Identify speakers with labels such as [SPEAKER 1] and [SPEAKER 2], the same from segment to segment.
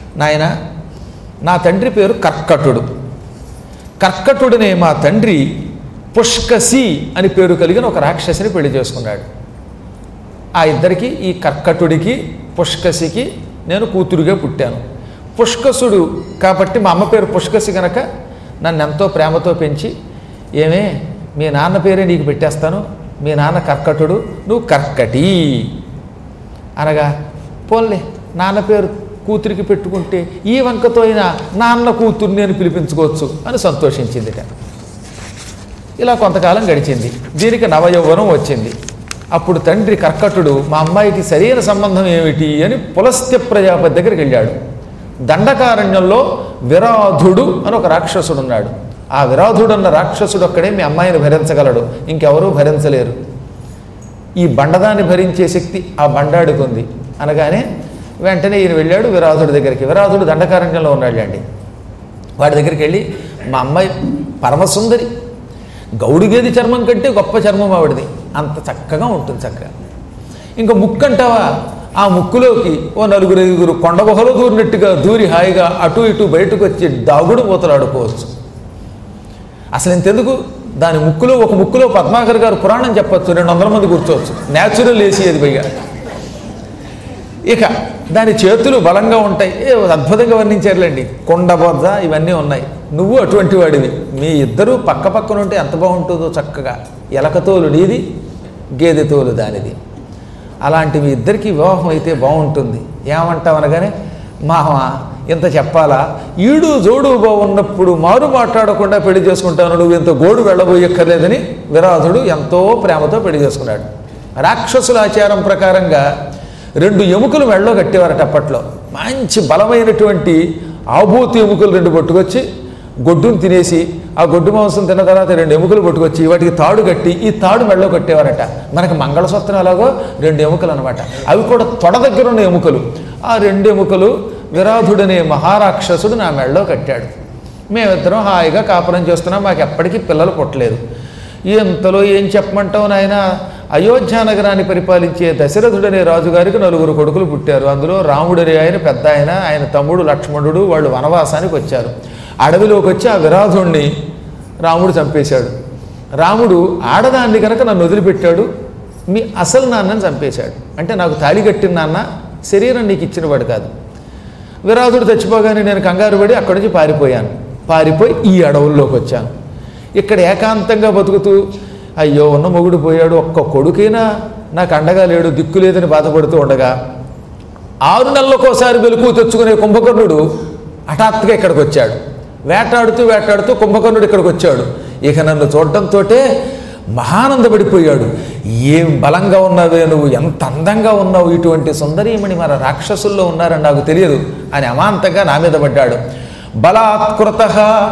[SPEAKER 1] నాయన నా తండ్రి పేరు కర్కటుడు కర్కటుడనే మా తండ్రి పుష్కసి అని పేరు కలిగిన ఒక రాక్షసిని పెళ్లి చేసుకున్నాడు ఆ ఇద్దరికి ఈ కర్కటుడికి పుష్కసికి నేను కూతురుగా పుట్టాను పుష్కసుడు కాబట్టి మా అమ్మ పేరు పుష్కసి గనక నన్ను ఎంతో ప్రేమతో పెంచి ఏమే మీ నాన్న పేరే నీకు పెట్టేస్తాను మీ నాన్న కర్కటుడు నువ్వు కర్కటి అనగా పోన్లే నాన్న పేరు కూతురికి పెట్టుకుంటే ఈ వంకతో అయినా నాన్న కూతుర్ని అని పిలిపించుకోవచ్చు అని సంతోషించిందిట ఇలా కొంతకాలం గడిచింది దీనికి నవయౌవనం వచ్చింది అప్పుడు తండ్రి కర్కటుడు మా అమ్మాయికి సరైన సంబంధం ఏమిటి అని పులస్త్య ప్రజాపతి దగ్గరికి వెళ్ళాడు దండకారణ్యంలో విరాధుడు అని ఒక రాక్షసుడు ఉన్నాడు ఆ విరాధుడు అన్న రాక్షసుడు ఒక్కడే మీ అమ్మాయిని భరించగలడు ఇంకెవరూ భరించలేరు ఈ బండదాన్ని భరించే శక్తి ఆ బండాడికి ఉంది అనగానే వెంటనే ఈయన వెళ్ళాడు విరాధుడి దగ్గరికి విరాధుడు దండకారణ్యంలో ఉన్నాడండి వాడి దగ్గరికి వెళ్ళి మా అమ్మాయి పరమసుందరి గౌడిగేది చర్మం కంటే గొప్ప చర్మం ఆవిడది అంత చక్కగా ఉంటుంది చక్కగా ఇంకా ముక్కు అంటావా ఆ ముక్కులోకి ఓ నలుగురు ఐదుగురు కొండ గుహలో దూరినట్టుగా దూరి హాయిగా అటు ఇటు బయటకు వచ్చి దాగుడు మూతలు ఆడుకోవచ్చు అసలు ఇంతెందుకు దాని ముక్కులో ఒక ముక్కులో పద్మాకర్ గారు పురాణం చెప్పొచ్చు రెండు వందల మంది కూర్చోవచ్చు న్యాచురల్ ఏసీ అది పైగా ఇక దాని చేతులు బలంగా ఉంటాయి ఏ అద్భుతంగా వర్ణించారులేండి కొండబొద్ద ఇవన్నీ ఉన్నాయి నువ్వు అటువంటి వాడివి మీ ఇద్దరూ పక్క పక్కన ఉంటే ఎంత బాగుంటుందో చక్కగా ఎలకతోలు నీది గేదె తోలు దానిది అలాంటి మీ ఇద్దరికి వివాహం అయితే బాగుంటుంది ఏమంటావు అనగానే మామ ఇంత చెప్పాలా ఈడు జోడు బాగున్నప్పుడు మారు మాట్లాడకుండా పెళ్లి చేసుకుంటాను నువ్వు ఇంత గోడు వెళ్ళబోయక్కర్లేదని విరాధుడు ఎంతో ప్రేమతో పెళ్లి చేసుకున్నాడు రాక్షసుల ఆచారం ప్రకారంగా రెండు ఎముకలు మెళ్ళలో కట్టేవారట అప్పట్లో మంచి బలమైనటువంటి ఆభూతి ఎముకలు రెండు పట్టుకొచ్చి గొడ్డును తినేసి ఆ గొడ్డు మాంసం తిన్న తర్వాత రెండు ఎముకలు పట్టుకొచ్చి వాటికి తాడు కట్టి ఈ తాడు మెళ్ళలో కట్టేవారట మనకి మంగళసూత్రం ఎలాగో రెండు ఎముకలు అనమాట అవి కూడా తొడ దగ్గర ఉన్న ఎముకలు ఆ రెండు ఎముకలు విరాధుడనే మహారాక్షసుడు నా మెళ్ళలో కట్టాడు మేమిద్దరం హాయిగా కాపురం చేస్తున్నాం మాకు ఎప్పటికీ పిల్లలు పుట్టలేదు ఇంతలో ఏం చెప్పమంటావు నాయన అయోధ్య నగరాన్ని పరిపాలించే దశరథుడనే రాజుగారికి నలుగురు కొడుకులు పుట్టారు అందులో రాముడనే ఆయన పెద్ద ఆయన ఆయన తమ్ముడు లక్ష్మణుడు వాళ్ళు వనవాసానికి వచ్చారు అడవిలోకి వచ్చి ఆ విరాధుణ్ణి రాముడు చంపేశాడు రాముడు ఆడదాన్ని కనుక నన్ను వదిలిపెట్టాడు మీ అసలు నాన్నని చంపేశాడు అంటే నాకు తాళి కట్టిన నాన్న శరీరం నీకు ఇచ్చినవాడు కాదు విరాధుడు చచ్చిపోగానే నేను కంగారు పడి అక్కడి నుంచి పారిపోయాను పారిపోయి ఈ అడవుల్లోకి వచ్చాను ఇక్కడ ఏకాంతంగా బతుకుతూ అయ్యో ఉన్న మొగుడు పోయాడు ఒక్క కొడుకైనా నాకు అండగా లేడు దిక్కు లేదని బాధపడుతూ ఉండగా ఆరు నెలలకోసారి వెలుకు తెచ్చుకునే కుంభకర్ణుడు హఠాత్తుగా ఇక్కడికి వచ్చాడు వేటాడుతూ వేటాడుతూ కుంభకర్ణుడు ఇక్కడికి వచ్చాడు ఇక నన్ను చూడటంతో మహానందపడిపోయాడు ఏం బలంగా ఉన్నావే నువ్వు ఎంత అందంగా ఉన్నావు ఇటువంటి సుందరీమణి మన రాక్షసుల్లో ఉన్నారని నాకు తెలియదు అని అమాంతంగా నా మీద పడ్డాడు బలాత్కృత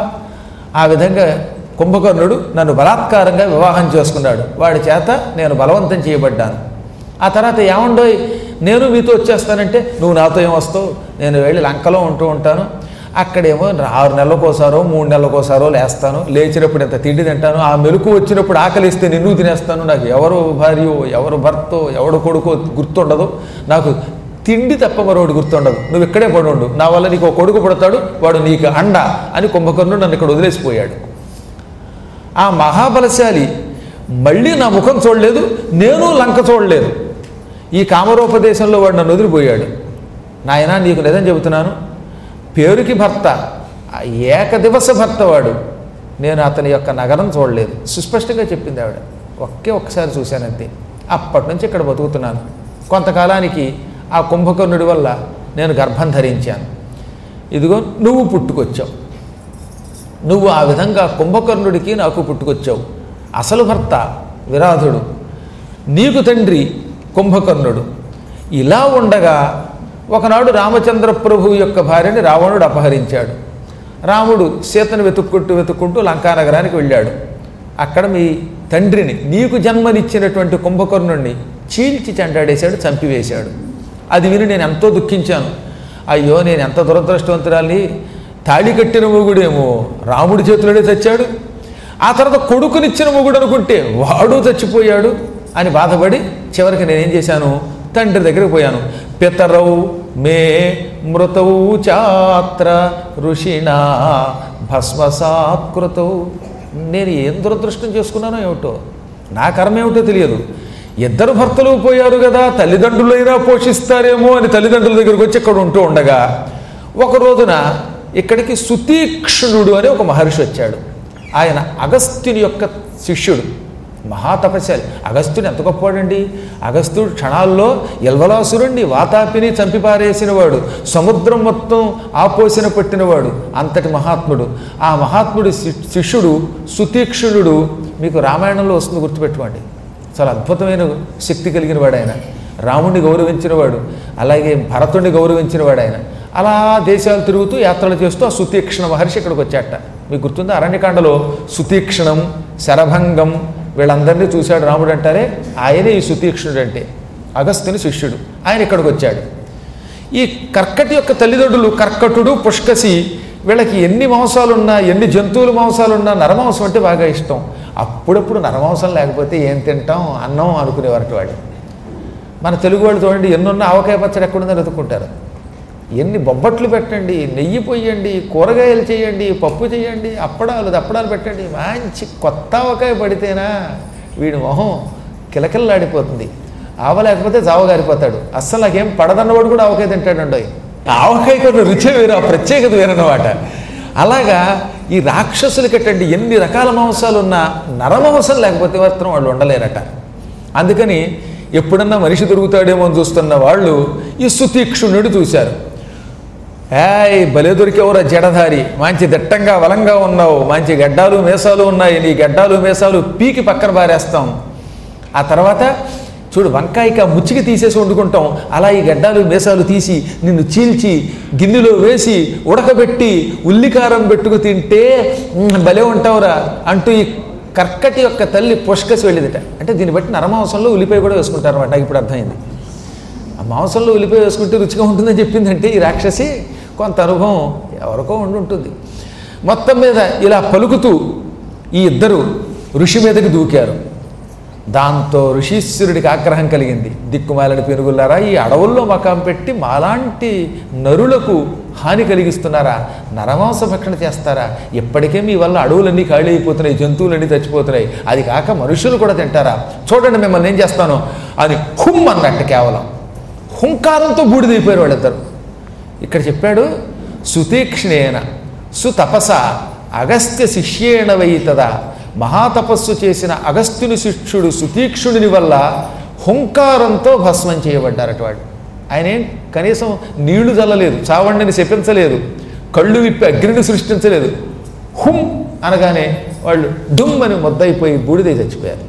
[SPEAKER 1] ఆ విధంగా కుంభకర్ణుడు నన్ను బలాత్కారంగా వివాహం చేసుకున్నాడు వాడి చేత నేను బలవంతం చేయబడ్డాను ఆ తర్వాత ఏమండోయ్ నేను మీతో వచ్చేస్తానంటే నువ్వు నాతో ఏం వస్తావు నేను వెళ్ళి లంకలో ఉంటూ ఉంటాను అక్కడేమో ఆరు నెలలకోసారో మూడు నెలలకోసారో లేస్తాను లేచినప్పుడు ఎంత తిండి తింటాను ఆ మెలకు వచ్చినప్పుడు ఆకలిస్తే నిన్ను తినేస్తాను నాకు ఎవరు భార్యో ఎవరు భర్తో ఎవడు కొడుకో గుర్తుండదు నాకు తిండి తప్ప మరొకటి గుర్తుండదు నువ్వు ఇక్కడే పడి ఉండు నా వల్ల నీకు ఒక కొడుకు పుడతాడు వాడు నీకు అండ అని కుంభకర్ణుడు నన్ను ఇక్కడ వదిలేసిపోయాడు ఆ మహాబలశాలి మళ్ళీ నా ముఖం చూడలేదు నేను లంక చూడలేదు ఈ కామరోపదేశంలో వాడు నన్ను వదిలిపోయాడు నాయనా నీకు నిజం చెబుతున్నాను పేరుకి భర్త ఆ ఏకదివస భర్త వాడు నేను అతని యొక్క నగరం చూడలేదు సుస్పష్టంగా చెప్పింది ఆవిడ ఒకే ఒక్కసారి చూశానంతే అప్పటి నుంచి ఇక్కడ బతుకుతున్నాను కొంతకాలానికి ఆ కుంభకర్ణుడి వల్ల నేను గర్భం ధరించాను ఇదిగో నువ్వు పుట్టుకొచ్చావు నువ్వు ఆ విధంగా కుంభకర్ణుడికి నాకు పుట్టుకొచ్చావు అసలు భర్త విరాధుడు నీకు తండ్రి కుంభకర్ణుడు ఇలా ఉండగా ఒకనాడు రామచంద్ర ప్రభు యొక్క భార్యని రావణుడు అపహరించాడు రాముడు సీతను వెతుక్కుంటూ వెతుక్కుంటూ లంకానగరానికి వెళ్ళాడు అక్కడ మీ తండ్రిని నీకు జన్మనిచ్చినటువంటి కుంభకర్ణుణ్ణి చీల్చి చెంటాడేశాడు చంపివేశాడు అది విని నేను ఎంతో దుఃఖించాను అయ్యో నేను ఎంత దురదృష్టవంతురాల్ని తాళి కట్టిన మొగుడేమో రాముడి చేతిలోనే చచ్చాడు ఆ తర్వాత కొడుకునిచ్చిన మొగుడు అనుకుంటే వాడు చచ్చిపోయాడు అని బాధపడి చివరికి నేనేం చేశాను తండ్రి దగ్గరికి పోయాను పితరౌ మే మృతౌ చాత్ర ఋషిణా భస్మసాత్కృతౌ నేను ఏం దురదృష్టం చేసుకున్నానో ఏమిటో నా కర్మ ఏమిటో తెలియదు ఇద్దరు భర్తలు పోయారు కదా తల్లిదండ్రులైనా పోషిస్తారేమో అని తల్లిదండ్రుల దగ్గరికి వచ్చి ఇక్కడ ఉంటూ ఉండగా ఒక రోజున ఇక్కడికి సుతీక్ష్ణుడు అనే ఒక మహర్షి వచ్చాడు ఆయన అగస్త్యుని యొక్క శిష్యుడు మహాతపశాలి అగస్త్యుడు ఎంత గొప్పవాడండి అగస్త్యుడు క్షణాల్లో ఎల్వలాసురుణ్ణి వాతాపిని చంపి పారేసినవాడు సముద్రం మొత్తం ఆపోసిన పట్టినవాడు అంతటి మహాత్ముడు ఆ మహాత్ముడి శి- శిష్యుడు సుతీక్షణుడు మీకు రామాయణంలో వస్తుంది గుర్తుపెట్టుకోండి చాలా అద్భుతమైన శక్తి కలిగిన వాడు ఆయన రాముణ్ణి గౌరవించినవాడు అలాగే భరతుణ్ణి గౌరవించినవాడు ఆయన అలా దేశాలు తిరుగుతూ యాత్రలు చేస్తూ ఆ సుతీక్షణ మహర్షి ఇక్కడికి వచ్చాట మీకు గుర్తుందా అరణ్యకాండలో సుతీక్షణం శరభంగం వీళ్ళందరినీ చూశాడు రాముడు అంటారే ఆయనే ఈ సుతీక్షణుడు అంటే అగస్త్యుని శిష్యుడు ఆయన ఇక్కడికి వచ్చాడు ఈ కర్కటి యొక్క తల్లిదండ్రులు కర్కటుడు పుష్కసి వీళ్ళకి ఎన్ని మాంసాలున్నా ఎన్ని జంతువుల మాంసాలున్నా నరమాంసం అంటే బాగా ఇష్టం అప్పుడప్పుడు నరమాంసం లేకపోతే ఏం తింటాం అన్నం అనుకునేవారట వాడు మన తెలుగు వాళ్ళు చూడండి ఎన్నున్న ఆవకాయ పచ్చడి ఎక్కడుందని వెతుక్కుంటారు ఎన్ని బొబ్బట్లు పెట్టండి నెయ్యి పొయ్యండి కూరగాయలు చేయండి పప్పు చేయండి అప్పడాలు దప్పడాలు పెట్టండి మంచి కొత్త ఆవకాయ పడితేనా వీడి మొహం కిలకిల్లాడిపోతుంది ఆవ లేకపోతే జావగారిపోతాడు అస్సలు నాకేం పడదన్నవాడు కూడా ఆవకాయ తింటాడండి ఆవకాయ కొన్ని రుచి వేరు ఆ ప్రత్యేకత వేరన్నమాట అలాగా ఈ రాక్షసులకటండి ఎన్ని రకాల మాంసాలు ఉన్నా నరమాంసం లేకపోతే మాత్రం వాళ్ళు ఉండలేరట అందుకని ఎప్పుడన్నా మనిషి దొరుకుతాడేమో అని చూస్తున్న వాళ్ళు ఈ సుతీక్షణుడు చూశారు ఏయ్ భలే దొరికేవరా జడధారి మంచి దట్టంగా బలంగా ఉన్నావు మంచి గడ్డాలు మీసాలు ఉన్నాయి నీ గడ్డాలు మీసాలు పీకి పక్కన పారేస్తాం ఆ తర్వాత చూడు వంకాయక ముచ్చికి తీసేసి వండుకుంటాం అలా ఈ గడ్డాలు మీసాలు తీసి నిన్ను చీల్చి గిన్నెలో వేసి ఉడకబెట్టి ఉల్లికారం పెట్టుకు తింటే "మ్మ్, భలే ఉంటావురా అంటూ ఈ కర్కటి యొక్క తల్లి పుష్కసి వెళ్ళిదిట అంటే దీన్ని బట్టి నరమాంసంలో ఉల్లిపాయ కూడా వేసుకుంటారు అన్నమాట నాకు ఇప్పుడు అర్థమైంది ఆ మాంసంలో ఉల్లిపాయ వేసుకుంటే రుచిగా ఉంటుందని చెప్పిందంటే ఈ రాక్షసి కొంత అనుభవం ఎవరికో ఉండి ఉంటుంది మొత్తం మీద ఇలా పలుకుతూ ఈ ఇద్దరు ఋషి మీదకి దూకారు దాంతో ఋషీశ్వరుడికి ఆగ్రహం కలిగింది దిక్కుమాలని పెనుగులారా ఈ అడవుల్లో మకాం పెట్టి మాలాంటి నరులకు హాని కలిగిస్తున్నారా నరమాంస భక్షణ చేస్తారా ఇప్పటికే మీ వల్ల అడవులన్నీ ఖాళీ అయిపోతున్నాయి జంతువులన్నీ చచ్చిపోతున్నాయి అది కాక మనుషులు కూడా తింటారా చూడండి మిమ్మల్ని ఏం చేస్తాను అది హుమ్ అన్నట్టు కేవలం హుంకారంతో బూడిదైపోయారు వాళ్ళిద్దరు ఇక్కడ చెప్పాడు సుతీక్ష్ణేన సుతపస అగస్త్య శిష్యేణ వైతదా మహాతపస్సు చేసిన అగస్త్యుని శిష్యుడు సుతీక్షుడిని వల్ల హుంకారంతో భస్మం చేయబడ్డారట వాడు ఆయన ఏం కనీసం నీళ్లు చల్లలేదు చావండిని శపించలేదు కళ్ళు విప్పి అగ్నిని సృష్టించలేదు హుం అనగానే వాళ్ళు డుమ్ అని మొద్దయిపోయి బూడిదై చచ్చిపోయారు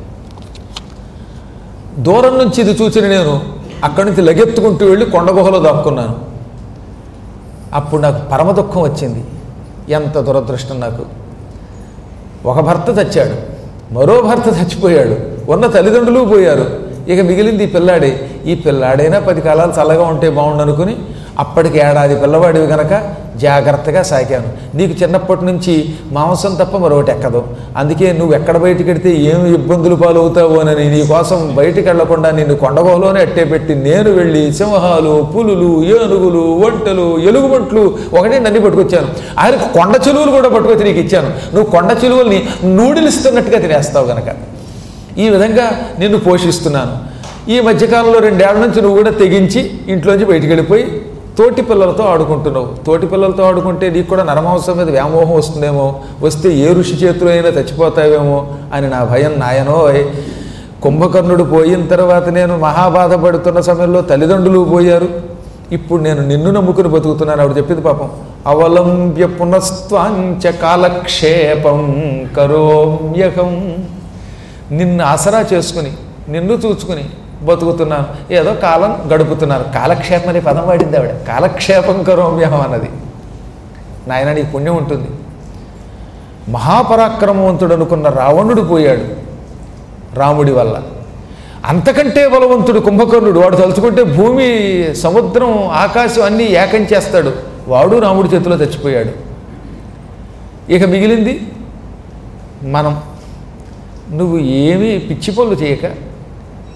[SPEAKER 1] దూరం నుంచి ఇది చూసిన నేను అక్కడి నుంచి లగెత్తుకుంటూ వెళ్ళి కొండ గుహలో దాక్కున్నాను అప్పుడు నాకు పరమ దుఃఖం వచ్చింది ఎంత దురదృష్టం నాకు ఒక భర్త చచ్చాడు మరో భర్త చచ్చిపోయాడు ఉన్న తల్లిదండ్రులు పోయారు ఇక మిగిలింది ఈ పిల్లాడే ఈ పిల్లాడైనా పది కాలాలు చల్లగా ఉంటే బాగుండు అనుకుని అప్పటికి ఏడాది పిల్లవాడివి గనక జాగ్రత్తగా సాకాను నీకు చిన్నప్పటి నుంచి మాంసం తప్ప మరొకటి ఎక్కదు అందుకే నువ్వు ఎక్కడ బయటికి వెడితే ఏమి ఇబ్బందులు పాలవుతావోనని నీ కోసం బయటికి వెళ్లకుండా నిన్ను కొండగోలోనే అట్టే పెట్టి నేను వెళ్ళి సింహాలు పులులు ఏనుగులు ఒంటెలు ఎలుగుబంట్లు ఒకటే నన్ను పట్టుకొచ్చాను ఆయనకు కొండ చెలువులు కూడా పట్టుకొచ్చి నీకు ఇచ్చాను నువ్వు కొండ చెలువుల్ని నూడిలిస్తున్నట్టుగా తినేస్తావు గనక ఈ విధంగా నిన్ను పోషిస్తున్నాను ఈ మధ్యకాలంలో రెండేళ్ల నుంచి నువ్వు కూడా తెగించి ఇంట్లోంచి బయటికి వెళ్ళిపోయి తోటి పిల్లలతో ఆడుకుంటున్నావు తోటి పిల్లలతో ఆడుకుంటే నీకు కూడా నరమాంసం మీద వ్యామోహం వస్తుందేమో వస్తే ఏ ఋషి చేతిలో అయినా చచ్చిపోతావేమో అని నా భయం నాయనోయ్ కుంభకర్ణుడు పోయిన తర్వాత నేను మహాబాధపడుతున్న సమయంలో తల్లిదండ్రులు పోయారు ఇప్పుడు నేను నిన్ను నమ్ముకుని బతుకుతున్నాను ఆవిడ చెప్పింది పాపం అవలంబ్య పునస్త్వాంచ కాలక్షేపం కరోమ్యకం నిన్ను ఆసరా చేసుకుని నిన్ను చూచుకుని బతుకుతున్నాను ఏదో కాలం గడుపుతున్నాను కాలక్షేపం అనే పదం వాడింది ఆవిడ కాలక్షేపం కరోమ్యహం అన్నది నాయన నీకు పుణ్యం ఉంటుంది మహాపరాక్రమవంతుడు అనుకున్న రావణుడు పోయాడు రాముడి వల్ల అంతకంటే బలవంతుడు కుంభకర్ణుడు వాడు తలుచుకుంటే భూమి సముద్రం ఆకాశం అన్నీ ఏకం చేస్తాడు వాడు రాముడి చేతిలో చచ్చిపోయాడు ఇక మిగిలింది మనం నువ్వు ఏమీ పిచ్చి పనులు చేయక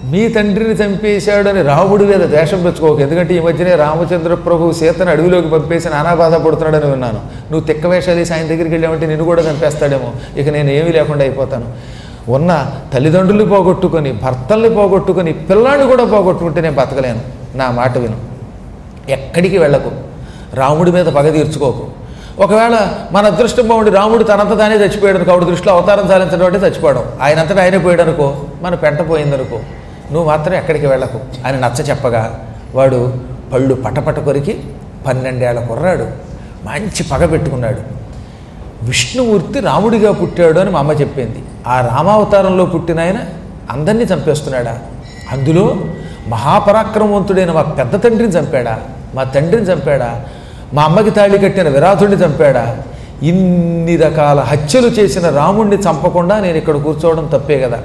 [SPEAKER 1] మీ తండ్రిని చంపేశాడని రాముడి మీద ద్వేషం పెంచుకోకు ఎందుకంటే ఈ మధ్యనే రామచంద్ర ప్రభు సీతను అడవిలోకి పంపేసి నానా బాధపడుతున్నాడని విన్నాను నువ్వు తిక్క వేషాలు వేసి ఆయన దగ్గరికి వెళ్ళామంటే నిన్ను కూడా చంపేస్తాడేమో ఇక నేను ఏమీ లేకుండా అయిపోతాను ఉన్న తల్లిదండ్రుల్ని పోగొట్టుకొని భర్తల్ని పోగొట్టుకొని పిల్లాన్ని కూడా పోగొట్టుకుంటే నేను బతకలేను నా మాట విను ఎక్కడికి వెళ్ళకు రాముడి మీద పగ తీర్చుకోకు ఒకవేళ మన అదృష్టం బాగుండి రాముడు తనంత తానే చచ్చిపోయాడు కాబట్టి దృష్టిలో అవతారం సాధించడం అంటే చచ్చిపోవడం ఆయన అంతటా ఆయనే పోయాడు అనుకో మన పెంట పోయిందనుకో నువ్వు మాత్రం ఎక్కడికి వెళ్ళకు అని నచ్చ చెప్పగా వాడు పళ్ళు పటపట కొరికి పన్నెండేళ్ల కుర్రాడు మంచి పగ పెట్టుకున్నాడు విష్ణుమూర్తి రాముడిగా పుట్టాడు అని మా అమ్మ చెప్పింది ఆ రామావతారంలో పుట్టిన ఆయన అందరినీ చంపేస్తున్నాడా అందులో మహాపరాక్రమవంతుడైన మా పెద్ద తండ్రిని చంపాడా మా తండ్రిని చంపాడా మా అమ్మకి తాళి కట్టిన విరాతుడిని చంపాడా ఇన్ని రకాల హత్యలు చేసిన రాముణ్ణి చంపకుండా నేను ఇక్కడ కూర్చోవడం తప్పే కదా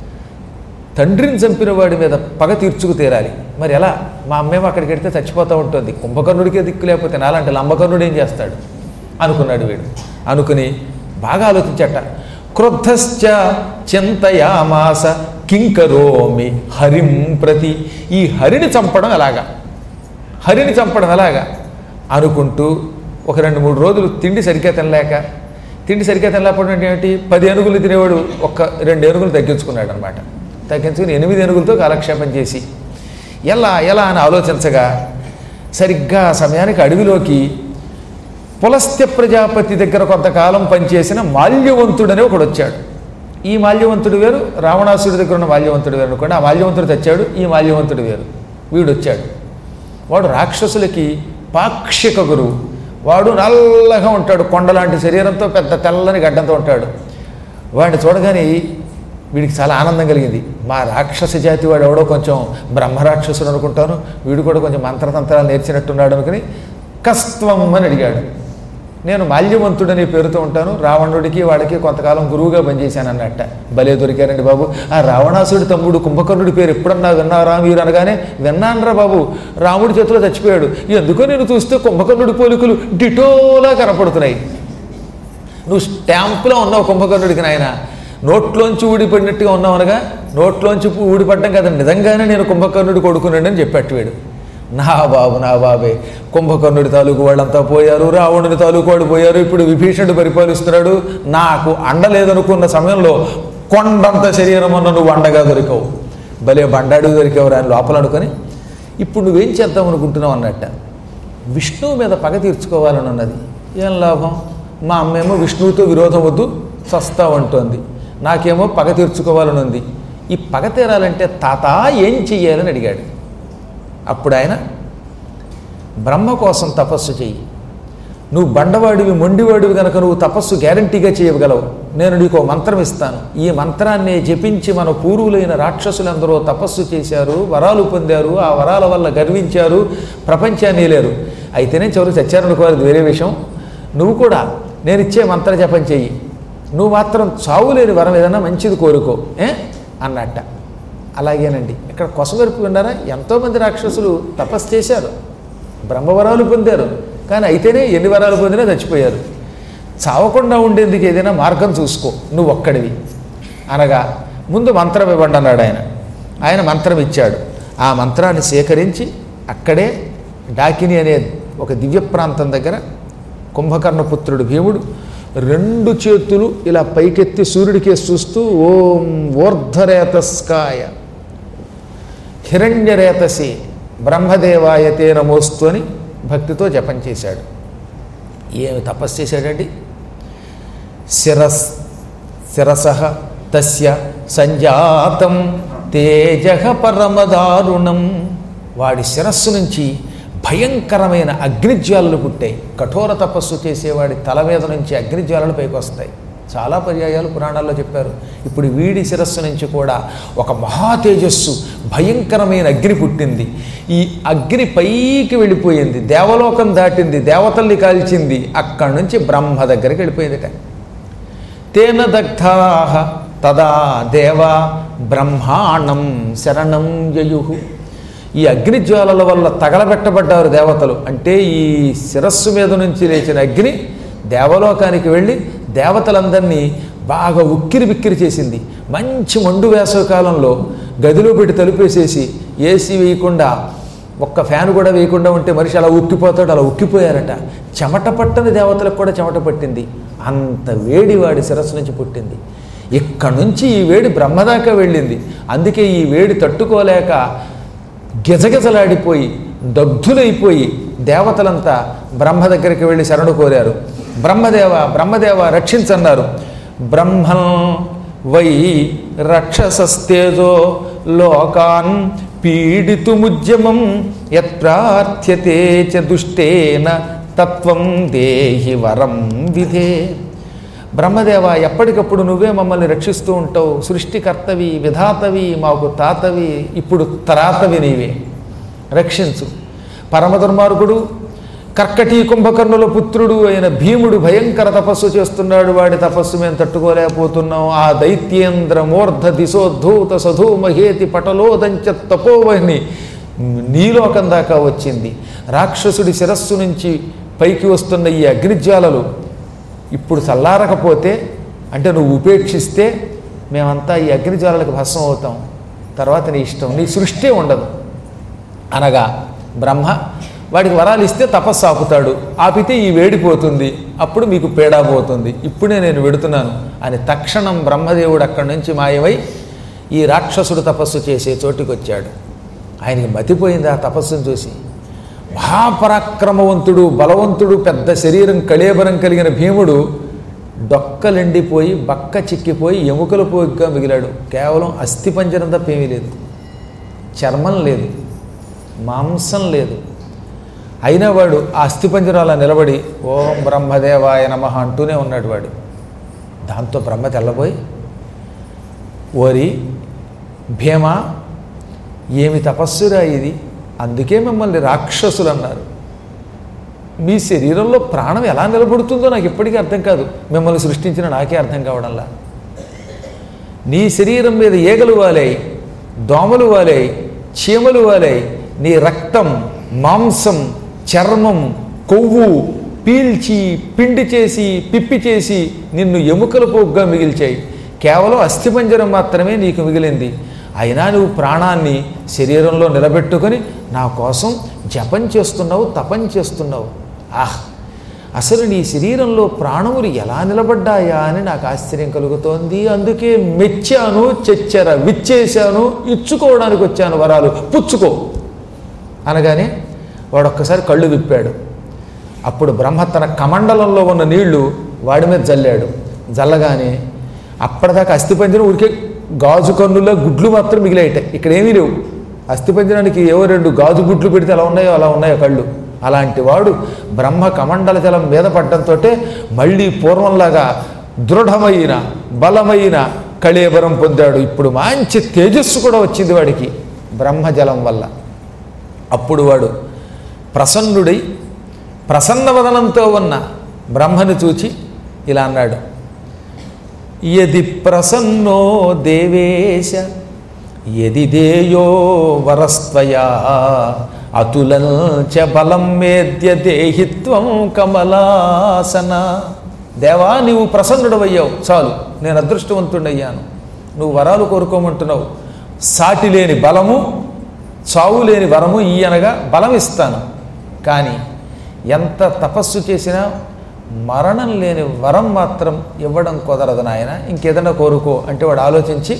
[SPEAKER 1] తండ్రిని చంపిన వాడి మీద పగ తీర్చుకు తీరాలి మరి ఎలా మా అమ్మేమో అక్కడికి వెడితే చచ్చిపోతూ ఉంటుంది కుంభకర్ణుడికే దిక్కు లేకపోతే నాలాంటి లంబకర్ణుడు ఏం చేస్తాడు అనుకున్నాడు వీడు అనుకుని బాగా ఆలోచించట క్రుద్ధశ్చ చింతయామాస కింకరోమి హరిం ప్రతి ఈ హరిని చంపడం ఎలాగా హరిని చంపడం ఎలాగా అనుకుంటూ ఒక రెండు మూడు రోజులు తిండి సరిగ్గా తినలేక తిండి సరిగ్గా తినలేకపోవడం అంటే ఏమిటి పది ఏనుగులు తినేవాడు ఒక్క రెండు ఏనుగులు తగ్గించుకున్నాడు అనమాట తగ్గించుకుని ఎనిమిది ఏనుగులతో కాలక్షేపం చేసి ఎలా ఎలా అని ఆలోచించగా సరిగ్గా ఆ సమయానికి అడవిలోకి పులస్త్య ప్రజాపతి దగ్గర కొంతకాలం పనిచేసిన మాల్యవంతుడని ఒకడు వచ్చాడు ఈ మాల్యవంతుడు వేరు రావణాసుడి దగ్గర ఉన్న మాల్యవంతుడు వేరు అనుకోండి ఆ మాల్యవంతుడు తెచ్చాడు ఈ మాల్యవంతుడు వేరు వీడు వచ్చాడు వాడు రాక్షసులకి పాక్షిక గురువు వాడు నల్లగా ఉంటాడు కొండలాంటి శరీరంతో పెద్ద తెల్లని గడ్డంతో ఉంటాడు వాడిని చూడగానే వీడికి చాలా ఆనందం కలిగింది మా రాక్షస జాతి వాడు ఎవడో కొంచెం బ్రహ్మరాక్షసుడు అనుకుంటాను వీడు కూడా కొంచెం మంత్రతంత్రాలు నేర్చినట్టున్నాడు అనుకుని కస్త్వం అని అడిగాడు నేను మాల్యవంతుడనే పేరుతో ఉంటాను రావణుడికి వాడికి కొంతకాలం గురువుగా పనిచేశాను అన్నట్ట భలే దొరికారండి బాబు ఆ రావణాసుడి తమ్ముడు కుంభకర్ణుడి పేరు ఎప్పుడన్నా విన్నారా మీరు అనగానే విన్నానరా బాబు రాముడి చేతిలో చచ్చిపోయాడు ఎందుకో నేను చూస్తే కుంభకర్ణుడి పోలికలు డిటోలా కనపడుతున్నాయి నువ్వు స్టాంపులో ఉన్నావు కుంభకర్ణుడికి నాయన నోట్లోంచి ఊడిపడినట్టుగా ఉన్నావు అనగా నోట్లోంచి ఊడిపడ్డం కదా నిజంగానే నేను కుంభకర్ణుడి కొడుకున్నాడు అని చెప్పాడు వీడు నా బాబు నా బాబే కుంభకర్ణుడి తాలూకు వాళ్ళంతా పోయారు రావణుడి తాలూకు వాడు పోయారు ఇప్పుడు విభీషణుడు పరిపాలిస్తున్నాడు నాకు అండ లేదనుకున్న సమయంలో కొండంత శరీరం అన్న నువ్వు అండగా దొరికావు భలే బండాడు దొరికావు అని లోపల అనుకొని ఇప్పుడు నువ్వేం చేద్దాం అనుకుంటున్నావు అన్నట్ట విష్ణువు మీద పగ తీర్చుకోవాలని ఉన్నది ఏం లాభం మా అమ్మేమో విష్ణువుతో విరోధం వద్దు సస్తా అంటోంది నాకేమో పగ తీర్చుకోవాలని ఉంది ఈ పగ తీరాలంటే తాత ఏం చెయ్యాలని అడిగాడు అప్పుడు ఆయన బ్రహ్మ కోసం తపస్సు చెయ్యి నువ్వు బండవాడివి మొండివాడివి కనుక నువ్వు తపస్సు గ్యారంటీగా చేయగలవు నేను నీకు ఓ మంత్రం ఇస్తాను ఈ మంత్రాన్ని జపించి మన పూర్వులైన రాక్షసులందరూ తపస్సు చేశారు వరాలు పొందారు ఆ వరాల వల్ల గర్వించారు ప్రపంచాన్ని లేరు అయితేనే చివరికి చచ్చారనుకోవాలి అది వేరే విషయం నువ్వు కూడా నేను ఇచ్చే మంత్ర జపం చెయ్యి నువ్వు మాత్రం చావు లేని వరం ఏదైనా మంచిది కోరుకో ఏ అన్నట్ట అలాగేనండి ఇక్కడ కొసవెరుపు విన్నారా ఎంతోమంది రాక్షసులు తపస్సు చేశారు బ్రహ్మవరాలు పొందారు కానీ అయితేనే ఎన్ని వరాలు పొందినా చచ్చిపోయారు చావకుండా ఉండేందుకు ఏదైనా మార్గం చూసుకో నువ్వు ఒక్కడివి అనగా ముందు మంత్రం ఇవ్వండి అన్నాడు ఆయన ఆయన మంత్రం ఇచ్చాడు ఆ మంత్రాన్ని సేకరించి అక్కడే డాకిని అనే ఒక దివ్య ప్రాంతం దగ్గర కుంభకర్ణపుత్రుడు భీముడు రెండు చేతులు ఇలా పైకెత్తి సూర్యుడికేసి చూస్తూ ఓం ఊర్ధరేతస్కాయ హిరణ్యరేతసి బ్రహ్మదేవాయతే నమోస్తు అని భక్తితో జపం చేశాడు ఏమి తపస్సు చేశాడండి శిరస్ శిరస తస్య సంజాతం తేజ పరమదారుణం వాడి శిరస్సు నుంచి భయంకరమైన అగ్నిజ్వాలలు పుట్టాయి కఠోర తపస్సు చేసేవాడి తల మీద నుంచి అగ్నిజ్వాలలు పైకి వస్తాయి చాలా పర్యాయాలు పురాణాల్లో చెప్పారు ఇప్పుడు వీడి శిరస్సు నుంచి కూడా ఒక మహా తేజస్సు భయంకరమైన అగ్ని పుట్టింది ఈ అగ్ని పైకి వెళ్ళిపోయింది దేవలోకం దాటింది దేవతల్ని కాల్చింది అక్కడి నుంచి బ్రహ్మ దగ్గరికి వెళ్ళిపోయిందిట తేన దగ్ధా తదా దేవా బ్రహ్మాణం శరణం యయు ఈ అగ్నిజ్వాలల వల్ల తగలబెట్టబడ్డారు దేవతలు అంటే ఈ శిరస్సు మీద నుంచి లేచిన అగ్ని దేవలోకానికి వెళ్ళి దేవతలందరినీ బాగా ఉక్కిరి బిక్కిరి చేసింది మంచి మండు వేసవి కాలంలో గదిలో పెట్టి తలుపేసేసి ఏసీ వేయకుండా ఒక్క ఫ్యాన్ కూడా వేయకుండా ఉంటే మనిషి అలా ఉక్కిపోతాడు అలా ఉక్కిపోయారట చెమట పట్టని దేవతలకు కూడా చెమట పట్టింది అంత వేడి వాడి శిరస్సు నుంచి పుట్టింది ఇక్కడి నుంచి ఈ వేడి బ్రహ్మదాకా వెళ్ళింది అందుకే ఈ వేడి తట్టుకోలేక గిజగిజలాడిపోయి దగ్ధులైపోయి దేవతలంతా బ్రహ్మ దగ్గరికి వెళ్ళి శరణు కోరారు బ్రహ్మదేవ బ్రహ్మదేవ రక్షించన్నారు బ్రహ్మం వై రక్షసస్తేజో లోకాన్ పీడితుముద్యమం యత్ప్రార్థ్యతే చ దుష్టేన తత్వం దేహి వరం విధే బ్రహ్మదేవ ఎప్పటికప్పుడు నువ్వే మమ్మల్ని రక్షిస్తూ ఉంటావు సృష్టికర్తవి విధాతవి మాకు తాతవి ఇప్పుడు తరాతవి నీవే రక్షించు పరమ దుర్మార్గుడు కర్కటీ కుంభకర్ణుల పుత్రుడు అయిన భీముడు భయంకర తపస్సు చేస్తున్నాడు వాడి తపస్సు మేము తట్టుకోలేకపోతున్నాం ఆ దైత్యేంద్ర మూర్ధ దిశోద్ధూత సధూ మహేతి పటలోదంచ తపోవహ్ని నీలోకం దాకా వచ్చింది రాక్షసుడి శిరస్సు నుంచి పైకి వస్తున్న ఈ అగ్నిజ్వాలలు ఇప్పుడు చల్లారకపోతే అంటే నువ్వు ఉపేక్షిస్తే మేమంతా ఈ అగ్నిజ్వాలలకు భస్మం అవుతాం తర్వాత నీ ఇష్టం నీ సృష్టి ఉండదు అనగా బ్రహ్మ వాడికి వరాలు ఇస్తే తపస్సు ఆపుతాడు ఆపితే ఈ వేడిపోతుంది అప్పుడు మీకు పేడా పోతుంది ఇప్పుడే నేను వెడుతున్నాను అని తక్షణం బ్రహ్మదేవుడు అక్కడి నుంచి మాయమై ఈ రాక్షసుడు తపస్సు చేసే చోటుకి వచ్చాడు ఆయనకి మతిపోయింది ఆ తపస్సును చూసి మహాపరాక్రమవంతుడు బలవంతుడు పెద్ద శరీరం కళేబరం కలిగిన భీముడు డొక్కలెండిపోయి బక్క చిక్కిపోయి ఎముకల పోయిగా మిగిలాడు కేవలం అస్థిపంజరం తప్ప ఏమీ లేదు చర్మం లేదు మాంసం లేదు అయినా వాడు ఆ అస్థిపంజరాల నిలబడి ఓం బ్రహ్మదేవాయ నమ అంటూనే ఉన్నాడు వాడు దాంతో బ్రహ్మ తెల్లబోయి ఓరి భీమ ఏమి తపస్సురా ఇది అందుకే మిమ్మల్ని రాక్షసులు అన్నారు మీ శరీరంలో ప్రాణం ఎలా నిలబడుతుందో నాకు ఇప్పటికీ అర్థం కాదు మిమ్మల్ని సృష్టించిన నాకే అర్థం కావడంలా నీ శరీరం మీద ఈగలు వాలాయి దోమలు వాలాయి చీమలు వాలాయి నీ రక్తం మాంసం చర్మం కొవ్వు పీల్చి పిండి చేసి పిప్పి చేసి నిన్ను ఎముకల పోగ్గా మిగిల్చాయి కేవలం అస్థిపంజరం మాత్రమే నీకు మిగిలింది అయినా నువ్వు ప్రాణాన్ని శరీరంలో నిలబెట్టుకొని నా కోసం జపం చేస్తున్నావు తపం చేస్తున్నావు ఆహ్ అసలు నీ శరీరంలో ప్రాణములు ఎలా నిలబడ్డాయా అని నాకు ఆశ్చర్యం కలుగుతోంది అందుకే మెచ్చాను చెచ్చెర విచ్చేశాను ఇచ్చుకోవడానికి వచ్చాను వరాలు పుచ్చుకో అనగానే వాడొక్కసారి కళ్ళు విప్పాడు అప్పుడు బ్రహ్మ తన కమండలంలో ఉన్న నీళ్లు వాడి మీద జల్లాడు జల్లగానే అప్పటిదాకా అస్థిపంజరం ఉరికే గాజు కన్నుల్లో గుడ్లు మాత్రం మిగిలాయట ఇక్కడ ఏమీ లేవు అస్థిపంజరానికి ఏవో రెండు గాజు గుడ్లు పెడితే అలా ఉన్నాయో అలా ఉన్నాయో కళ్ళు అలాంటి వాడు బ్రహ్మ కమండల జలం మీద పడ్డంతో మళ్ళీ పూర్వంలాగా దృఢమైన బలమైన కళేబరం పొందాడు ఇప్పుడు మంచి తేజస్సు కూడా వచ్చింది వాడికి బ్రహ్మజలం వల్ల అప్పుడు వాడు ప్రసన్నుడై ప్రసన్నవదనంతో ఉన్న బ్రహ్మను చూచి ఇలా అన్నాడు యది ప్రసన్నో దేవేశ యది దేయో వరస్త్వయా అతులంచ బలం మేద్య దేహిత్వం కమలాసన దేవా నీవు ప్రసన్నుడవయ్యావు చాలు నేను అదృష్టవంతుడయ్యాను నువ్వు వరాలు కోరుకోమంటున్నావు సాటి లేని బలము చావు లేని వరము ఈ అనగా బలం ఇస్తాను కానీ ఎంత తపస్సు చేసినా మరణం లేని వరం మాత్రం ఇవ్వడం కుదరదు నాయన ఇంకేదైనా కోరుకో అంటే వాడు ఆలోచించి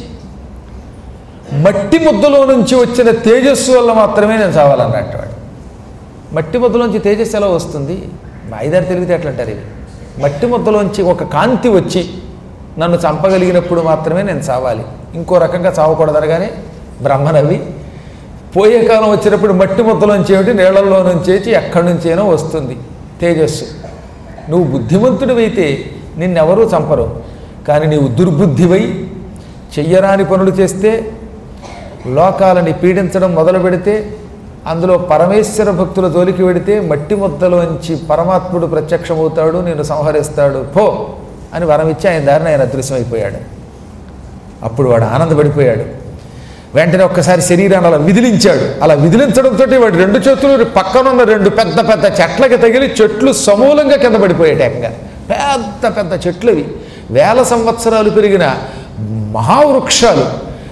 [SPEAKER 1] మట్టి ముద్దలో నుంచి వచ్చిన తేజస్సు వల్ల మాత్రమే నేను చావాలన్నట్టు వాడు మట్టి ముద్దలోంచి తేజస్సు ఎలా వస్తుంది మా ఐదారు తెలివితేటలు అంటారు ఇవి మట్టి ముద్దలోంచి ఒక కాంతి వచ్చి నన్ను చంపగలిగినప్పుడు మాత్రమే నేను చావాలి ఇంకో రకంగా చావకూడదనగానే బ్రహ్మనవి పోయే కాలం వచ్చినప్పుడు మట్టి ముద్దలోంచి ఏమిటి నీళ్లలో నుంచి వచ్చి ఎక్కడి నుంచైనా వస్తుంది తేజస్సు నువ్వు బుద్ధిమంతుడివైతే నిన్నెవరూ చంపరు కానీ నీవు దుర్బుద్ధివై చెయ్యరాని పనులు చేస్తే లోకాలని పీడించడం మొదలు పెడితే అందులో పరమేశ్వర భక్తుల జోలికి వెడితే మట్టి ముద్దలోంచి పరమాత్ముడు ప్రత్యక్షమవుతాడు నేను సంహరిస్తాడు పో అని వరమిచ్చి ఆయన దారిని ఆయన అదృశ్యమైపోయాడు అప్పుడు వాడు ఆనందపడిపోయాడు వెంటనే ఒక్కసారి శరీరాన్ని అలా విదిలించాడు అలా విదిలించడంతో వాడు రెండు చేతులు పక్కనున్న రెండు పెద్ద పెద్ద చెట్లకి తగిలి చెట్లు సమూలంగా కింద పడిపోయాయి ఏకంగా పెద్ద పెద్ద చెట్లు అవి వేల సంవత్సరాలు పెరిగిన మహావృక్షాలు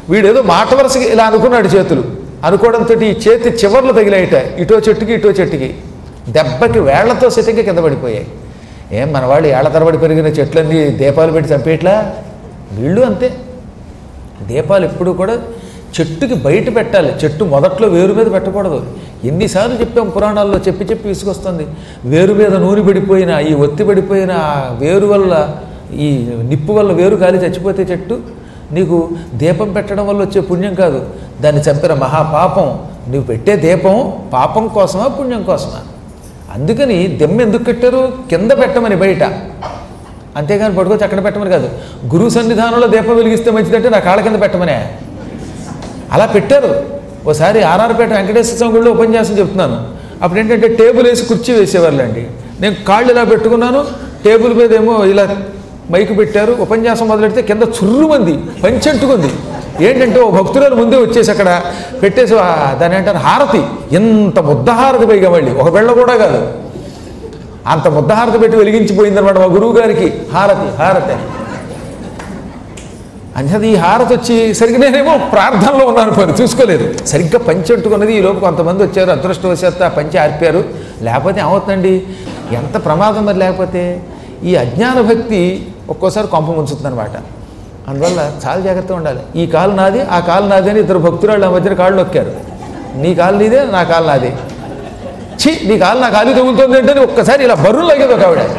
[SPEAKER 1] వీడేదో మాట వరుసకి ఇలా అనుకున్నాడు చేతులు అనుకోవడంతో ఈ చేతి చివర్లు తగిలాయట ఇటో చెట్టుకి ఇటో చెట్టుకి దెబ్బకి వేళ్లతో సితంగా కింద పడిపోయాయి ఏం మన వాళ్ళు ఏళ్ల తరబడి పెరిగిన చెట్లన్నీ దీపాలు పెట్టి చంపేట్లా వీళ్ళు అంతే దీపాలు ఎప్పుడు కూడా చెట్టుకి బయట పెట్టాలి చెట్టు మొదట్లో వేరు మీద పెట్టకూడదు ఎన్నిసార్లు చెప్పాం పురాణాల్లో చెప్పి చెప్పి విసుకొస్తుంది వేరు మీద నూనె పడిపోయిన ఈ ఒత్తి పడిపోయిన ఆ వేరు వల్ల ఈ నిప్పు వల్ల వేరు కాలి చచ్చిపోతే చెట్టు నీకు దీపం పెట్టడం వల్ల వచ్చే పుణ్యం కాదు దాన్ని చంపిన మహాపాపం నువ్వు పెట్టే దీపం పాపం కోసమా పుణ్యం కోసమా అందుకని దెమ్మ ఎందుకు కట్టారు కింద పెట్టమని బయట అంతేగాని పట్టుకొచ్చి అక్కడ పెట్టమని కాదు గురువు సన్నిధానంలో దీపం వెలిగిస్తే మంచిదంటే నా కాళ్ళ కింద పెట్టమనే అలా పెట్టారు ఓసారి ఆర్ఆర్పేట వెంకటేశ్వర స్వామి గుడిలో ఉపన్యాసం చెప్తున్నాను అప్పుడు ఏంటంటే టేబుల్ వేసి కుర్చీ వేసేవాళ్ళండి నేను కాళ్ళు ఇలా పెట్టుకున్నాను టేబుల్ మీద ఏమో ఇలా మైకు పెట్టారు ఉపన్యాసం మొదలెడితే కింద చుర్రుమంది పంచంటుకుంది ఏంటంటే ఓ భక్తురాలు ముందే వచ్చేసి అక్కడ పెట్టేసి ఆ దాని అంటారు హారతి ఎంత ముద్ద హారతి పైగా మళ్ళీ ఒక బెళ్ళ కూడా కాదు అంత ముద్ద హారతి పెట్టి వెలిగించిపోయిందనమాట మా గురువు గారికి హారతి హారతి అని. అంచేది ఈ హారతి వచ్చి సరిగ్గా నేనేమో ప్రార్థనలో ఉన్నాను పని చూసుకోలేదు సరిగ్గా పంచి అంటుకున్నది ఈ లోపు కొంతమంది వచ్చారు అదృష్టవశాత్తు ఆ పంచి ఆర్పారు లేకపోతే ఏమవుతుందండి ఎంత ప్రమాదం మరి లేకపోతే ఈ అజ్ఞాన భక్తి ఒక్కోసారి కొంప ముంచుతుందన్నమాట అందువల్ల చాలా జాగ్రత్తగా ఉండాలి ఈ కాలు నాది ఆ కాలు నాది అని ఇద్దరు భక్తురాళ్ళు ఆ మధ్యన కాళ్ళు నొక్కారు నీ కాలు నీదే నా కాలు నాదే ఛీ నీ కాలు నా కాలు తగులుతుంది అంటే ఒక్కసారి ఇలా బరువు లాగేది ఒక ఆవిడ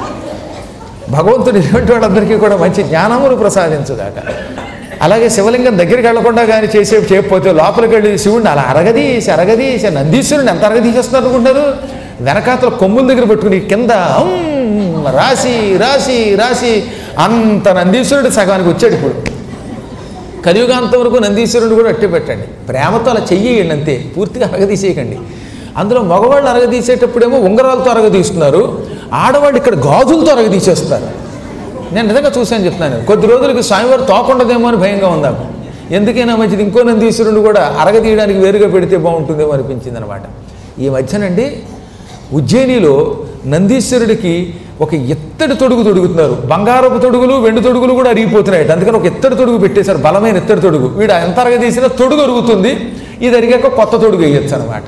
[SPEAKER 1] భగవంతుడు ఇటువంటి వాళ్ళందరికీ కూడా మంచి జ్ఞానమును ప్రసాదించుగాక అలాగే శివలింగం దగ్గరికి వెళ్లకుండా కానీ చేసే చేయకపోతే లోపలికి వెళ్ళి శివుడిని అలా అరగదీసి అరగదీసి నందీశ్వరుని ఎంత అరగదీసేస్తున్నారు అనుకుంటారు వెనకాతల కొమ్ముల దగ్గర పెట్టుకుని కింద హమ్ రాసి రాసి రాసి అంత నందీశ్వరుడు సగానికి వచ్చాడు ఇప్పుడు కలియుగాంతం వరకు నందీశ్వరుడు కూడా అట్టి పెట్టండి ప్రేమతో అలా చెయ్యండి అంతే పూర్తిగా అరగదీసేయకండి అందులో మగవాళ్ళు అరగదీసేటప్పుడేమో ఉంగరాలతో అరగదీస్తున్నారు ఆడవాళ్ళు ఇక్కడ గాజులతో అరగదీసేస్తారు నేను నిజంగా చూశాను చెప్తున్నాను కొద్ది రోజులకి స్వామివారు తోకుండదేమో అని భయంగా ఉంది నాకు ఎందుకైనా మంచిది ఇంకో నందీశ్వరుడు కూడా అరగదీయడానికి వేరుగా పెడితే బాగుంటుందేమో అనిపించింది అనమాట ఈ మధ్యనండి ఉజ్జయినిలో నందీశ్వరుడికి ఒక ఎత్తడి తొడుగు తొడుగుతున్నారు బంగారపు తొడుగులు వెండి తొడుగులు కూడా అరిగిపోతున్నాయి అందుకని ఒక ఎత్తడి తొడుగు పెట్టేశారు బలమైన ఎత్తడి తొడుగు వీడు ఎంత అరగదీసినా తొడుగు అరుగుతుంది ఇది అరిగాక కొత్త తొడుగు వేయచ్చు అనమాట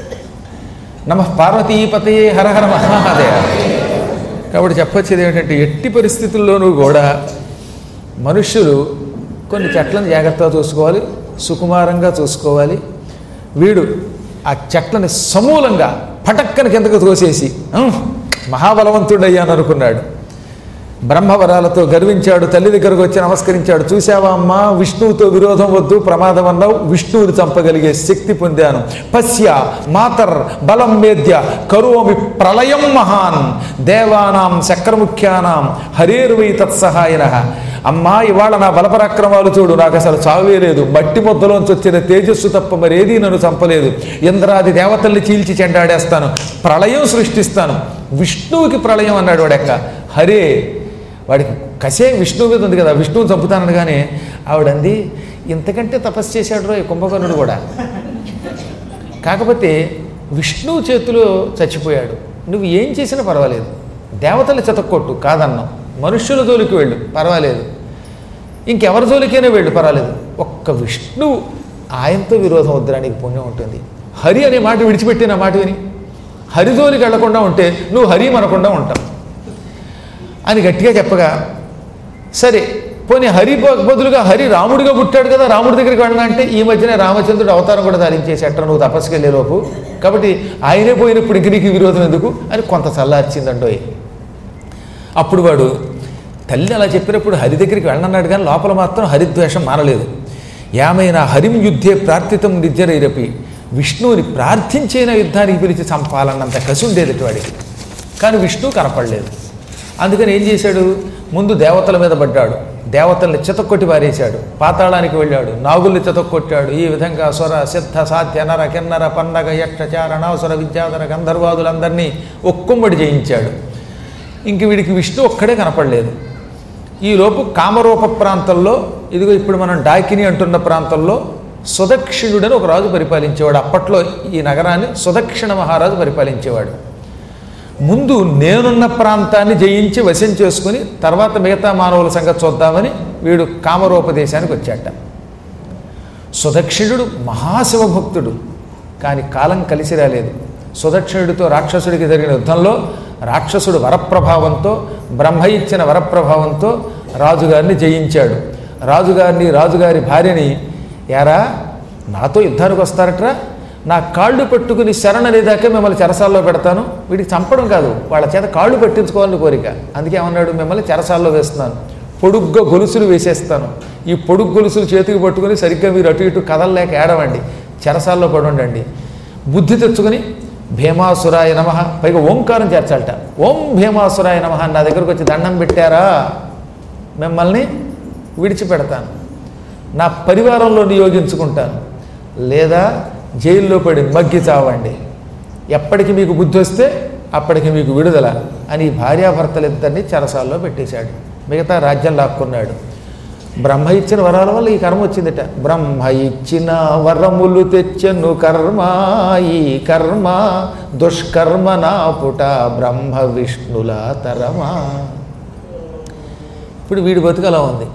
[SPEAKER 1] నమ పార్వతీపతే హర హర మహాదేవ కాబట్టి చెప్పొచ్చేది ఏమిటంటే ఎట్టి పరిస్థితుల్లోనూ కూడా మనుష్యులు కొన్ని చెట్లను జాగ్రత్తగా చూసుకోవాలి సుకుమారంగా చూసుకోవాలి వీడు ఆ చెట్లని సమూలంగా పటక్కన కిందకు తోసేసి "ఉం, మహాబలవంతుడయ్యాను అనుకున్నాడు బ్రహ్మవరాలతో గర్వించాడు తల్లి దగ్గరకు వచ్చి నమస్కరించాడు చూసావా అమ్మా విష్ణువుతో విరోధం వద్దు ప్రమాదం అన్నావు విష్ణువుని చంపగలిగే శక్తి పొందాను పశ్య మాతర్ బలం మేద్య కరోమి ప్రళయం మహాన్ దేవానాం చక్రముఖ్యానాం హరేర్వై తత్సహాయన అమ్మా ఇవాళ నా బలపరాక్రమాలు చూడు నాకు అసలు చావే లేదు మట్టి ముద్దలోంచి వచ్చిన తేజస్సు తప్ప మరేదీ నన్ను చంపలేదు ఇంద్రాది దేవతల్ని చీల్చి చెండాడేస్తాను ప్రళయం సృష్టిస్తాను విష్ణువుకి ప్రళయం అన్నాడు వాడెక్క హరే వాడికి కసే విష్ణువు మీద ఉంది కదా విష్ణువుని చంపుతానగానే ఆవిడంది ఇంతకంటే తపస్సు చేశాడు రో ఈ కుంభకర్ణుడు కూడా కాకపోతే విష్ణువు చేతిలో చచ్చిపోయాడు నువ్వు ఏం చేసినా పర్వాలేదు దేవతలు చెతక్కొట్టు కాదన్నాం మనుష్యుల జోలికి వెళ్ళు పర్వాలేదు ఇంకెవరి జోలికైనా వెళ్ళు పర్వాలేదు ఒక్క విష్ణువు ఆయనతో విరోధం వద్దడానికి పుణ్యం ఉంటుంది హరి అనే మాట విడిచిపెట్టిన మాట విని హరి జోలికి వెళ్లకుండా ఉంటే నువ్వు హరి అనకుండా ఉంటావు అని గట్టిగా చెప్పగా సరే పోనీ హరి బ- బదులుగా హరి రాముడిగా పుట్టాడు కదా రాముడి దగ్గరికి వెళ్ళినా అంటే ఈ మధ్యనే రామచంద్రుడు అవతారం కూడా ధరించేసేట నువ్వు తపస్సుకి వెళ్ళే లోపు కాబట్టి ఆయనే పోయినప్పుడు ఇంక నీకు విరోధం ఎందుకు అని కొంత చల్లార్చిందండోయ్ అప్పుడు వాడు తల్లి అలా చెప్పినప్పుడు హరి దగ్గరికి వెళ్ళనన్నాడు కానీ లోపల మాత్రం హరిద్వేషం మానలేదు ఏమైనా హరిం యుద్ధే ప్రార్థితం నిజ్జరైరపి విష్ణువుని ప్రార్థించైన యుద్ధానికి పిలిచి చంపాలన్నంత కసి ఉండేది వాడికి కానీ విష్ణువు కనపడలేదు అందుకని ఏం చేశాడు ముందు దేవతల మీద పడ్డాడు దేవతల్ని చితక్కొట్టి పారేశాడు పాతాళానికి వెళ్ళాడు నాగుల్ని చితక్కొట్టాడు ఈ విధంగా స్వర సిద్ధ సాధ్య నర కిన్నర పన్నగ యక్ష చారణాసుర విద్యాధర గంధర్వాదులందరినీ ఒక్కొమ్మడి జయించాడు ఇంక వీడికి విష్ణు ఒక్కడే కనపడలేదు ఈలోపు కామరూప ప్రాంతంలో ఇదిగో ఇప్పుడు మనం డాకిని అంటున్న ప్రాంతంలో సుదక్షిణుడని ఒక రాజు పరిపాలించేవాడు అప్పట్లో ఈ నగరాన్ని సుదక్షిణ మహారాజు పరిపాలించేవాడు ముందు నేనున్న ప్రాంతాన్ని జయించి వశం చేసుకుని తర్వాత మిగతా మానవుల సంగతి చూద్దామని వీడు కామరూపదేశానికి వచ్చాట సుదక్షిణుడు మహాశివభక్తుడు కానీ కాలం కలిసి రాలేదు సుదక్షిణుడితో రాక్షసుడికి జరిగిన యుద్ధంలో రాక్షసుడు వరప్రభావంతో బ్రహ్మ ఇచ్చిన వరప్రభావంతో రాజుగారిని జయించాడు రాజుగారిని రాజుగారి భార్యని యారా నాతో యుద్ధానికి వస్తారట్రా నా కాళ్ళు పట్టుకుని శరణ అనేదాకా మిమ్మల్ని చెరసాల్లో పెడతాను వీడికి చంపడం కాదు వాళ్ళ చేత కాళ్ళు పట్టించుకోవాలని కోరిక అందుకే ఏమన్నాడు మిమ్మల్ని చెరసాల్లో వేస్తున్నాను పొడుగ్గా గొలుసులు వేసేస్తాను ఈ పొడుగు గొలుసులు చేతికి పట్టుకుని సరిగ్గా మీరు అటు ఇటు కదలలేక ఏడవండి చెరసాల్లో పడి ఉండండి బుద్ధి తెచ్చుకొని భీమాసురాయ నమ పైగా ఓంకారం చేర్చాలట ఓం భీమాసురాయ నమ నా దగ్గరకు వచ్చి దండం పెట్టారా మిమ్మల్ని విడిచిపెడతాను నా పరివారంలో నియోగించుకుంటాను లేదా జైల్లో పడి మగ్గి చావండి ఎప్పటికి మీకు బుద్ధి వస్తే అప్పటికి మీకు విడుదల అని ఈ భార్యాభర్తలిద్దరినీ చెరసాల్లో పెట్టేశాడు మిగతా రాజ్యం లాక్కున్నాడు బ్రహ్మ ఇచ్చిన వరాల వల్ల ఈ కర్మ వచ్చిందట బ్రహ్మ ఇచ్చిన వరములు తెచ్చను కర్మ ఈ కర్మ దుష్కర్మ నా పుట బ్రహ్మ విష్ణుల తరమా ఇప్పుడు వీడి బతుకు అలా ఉంది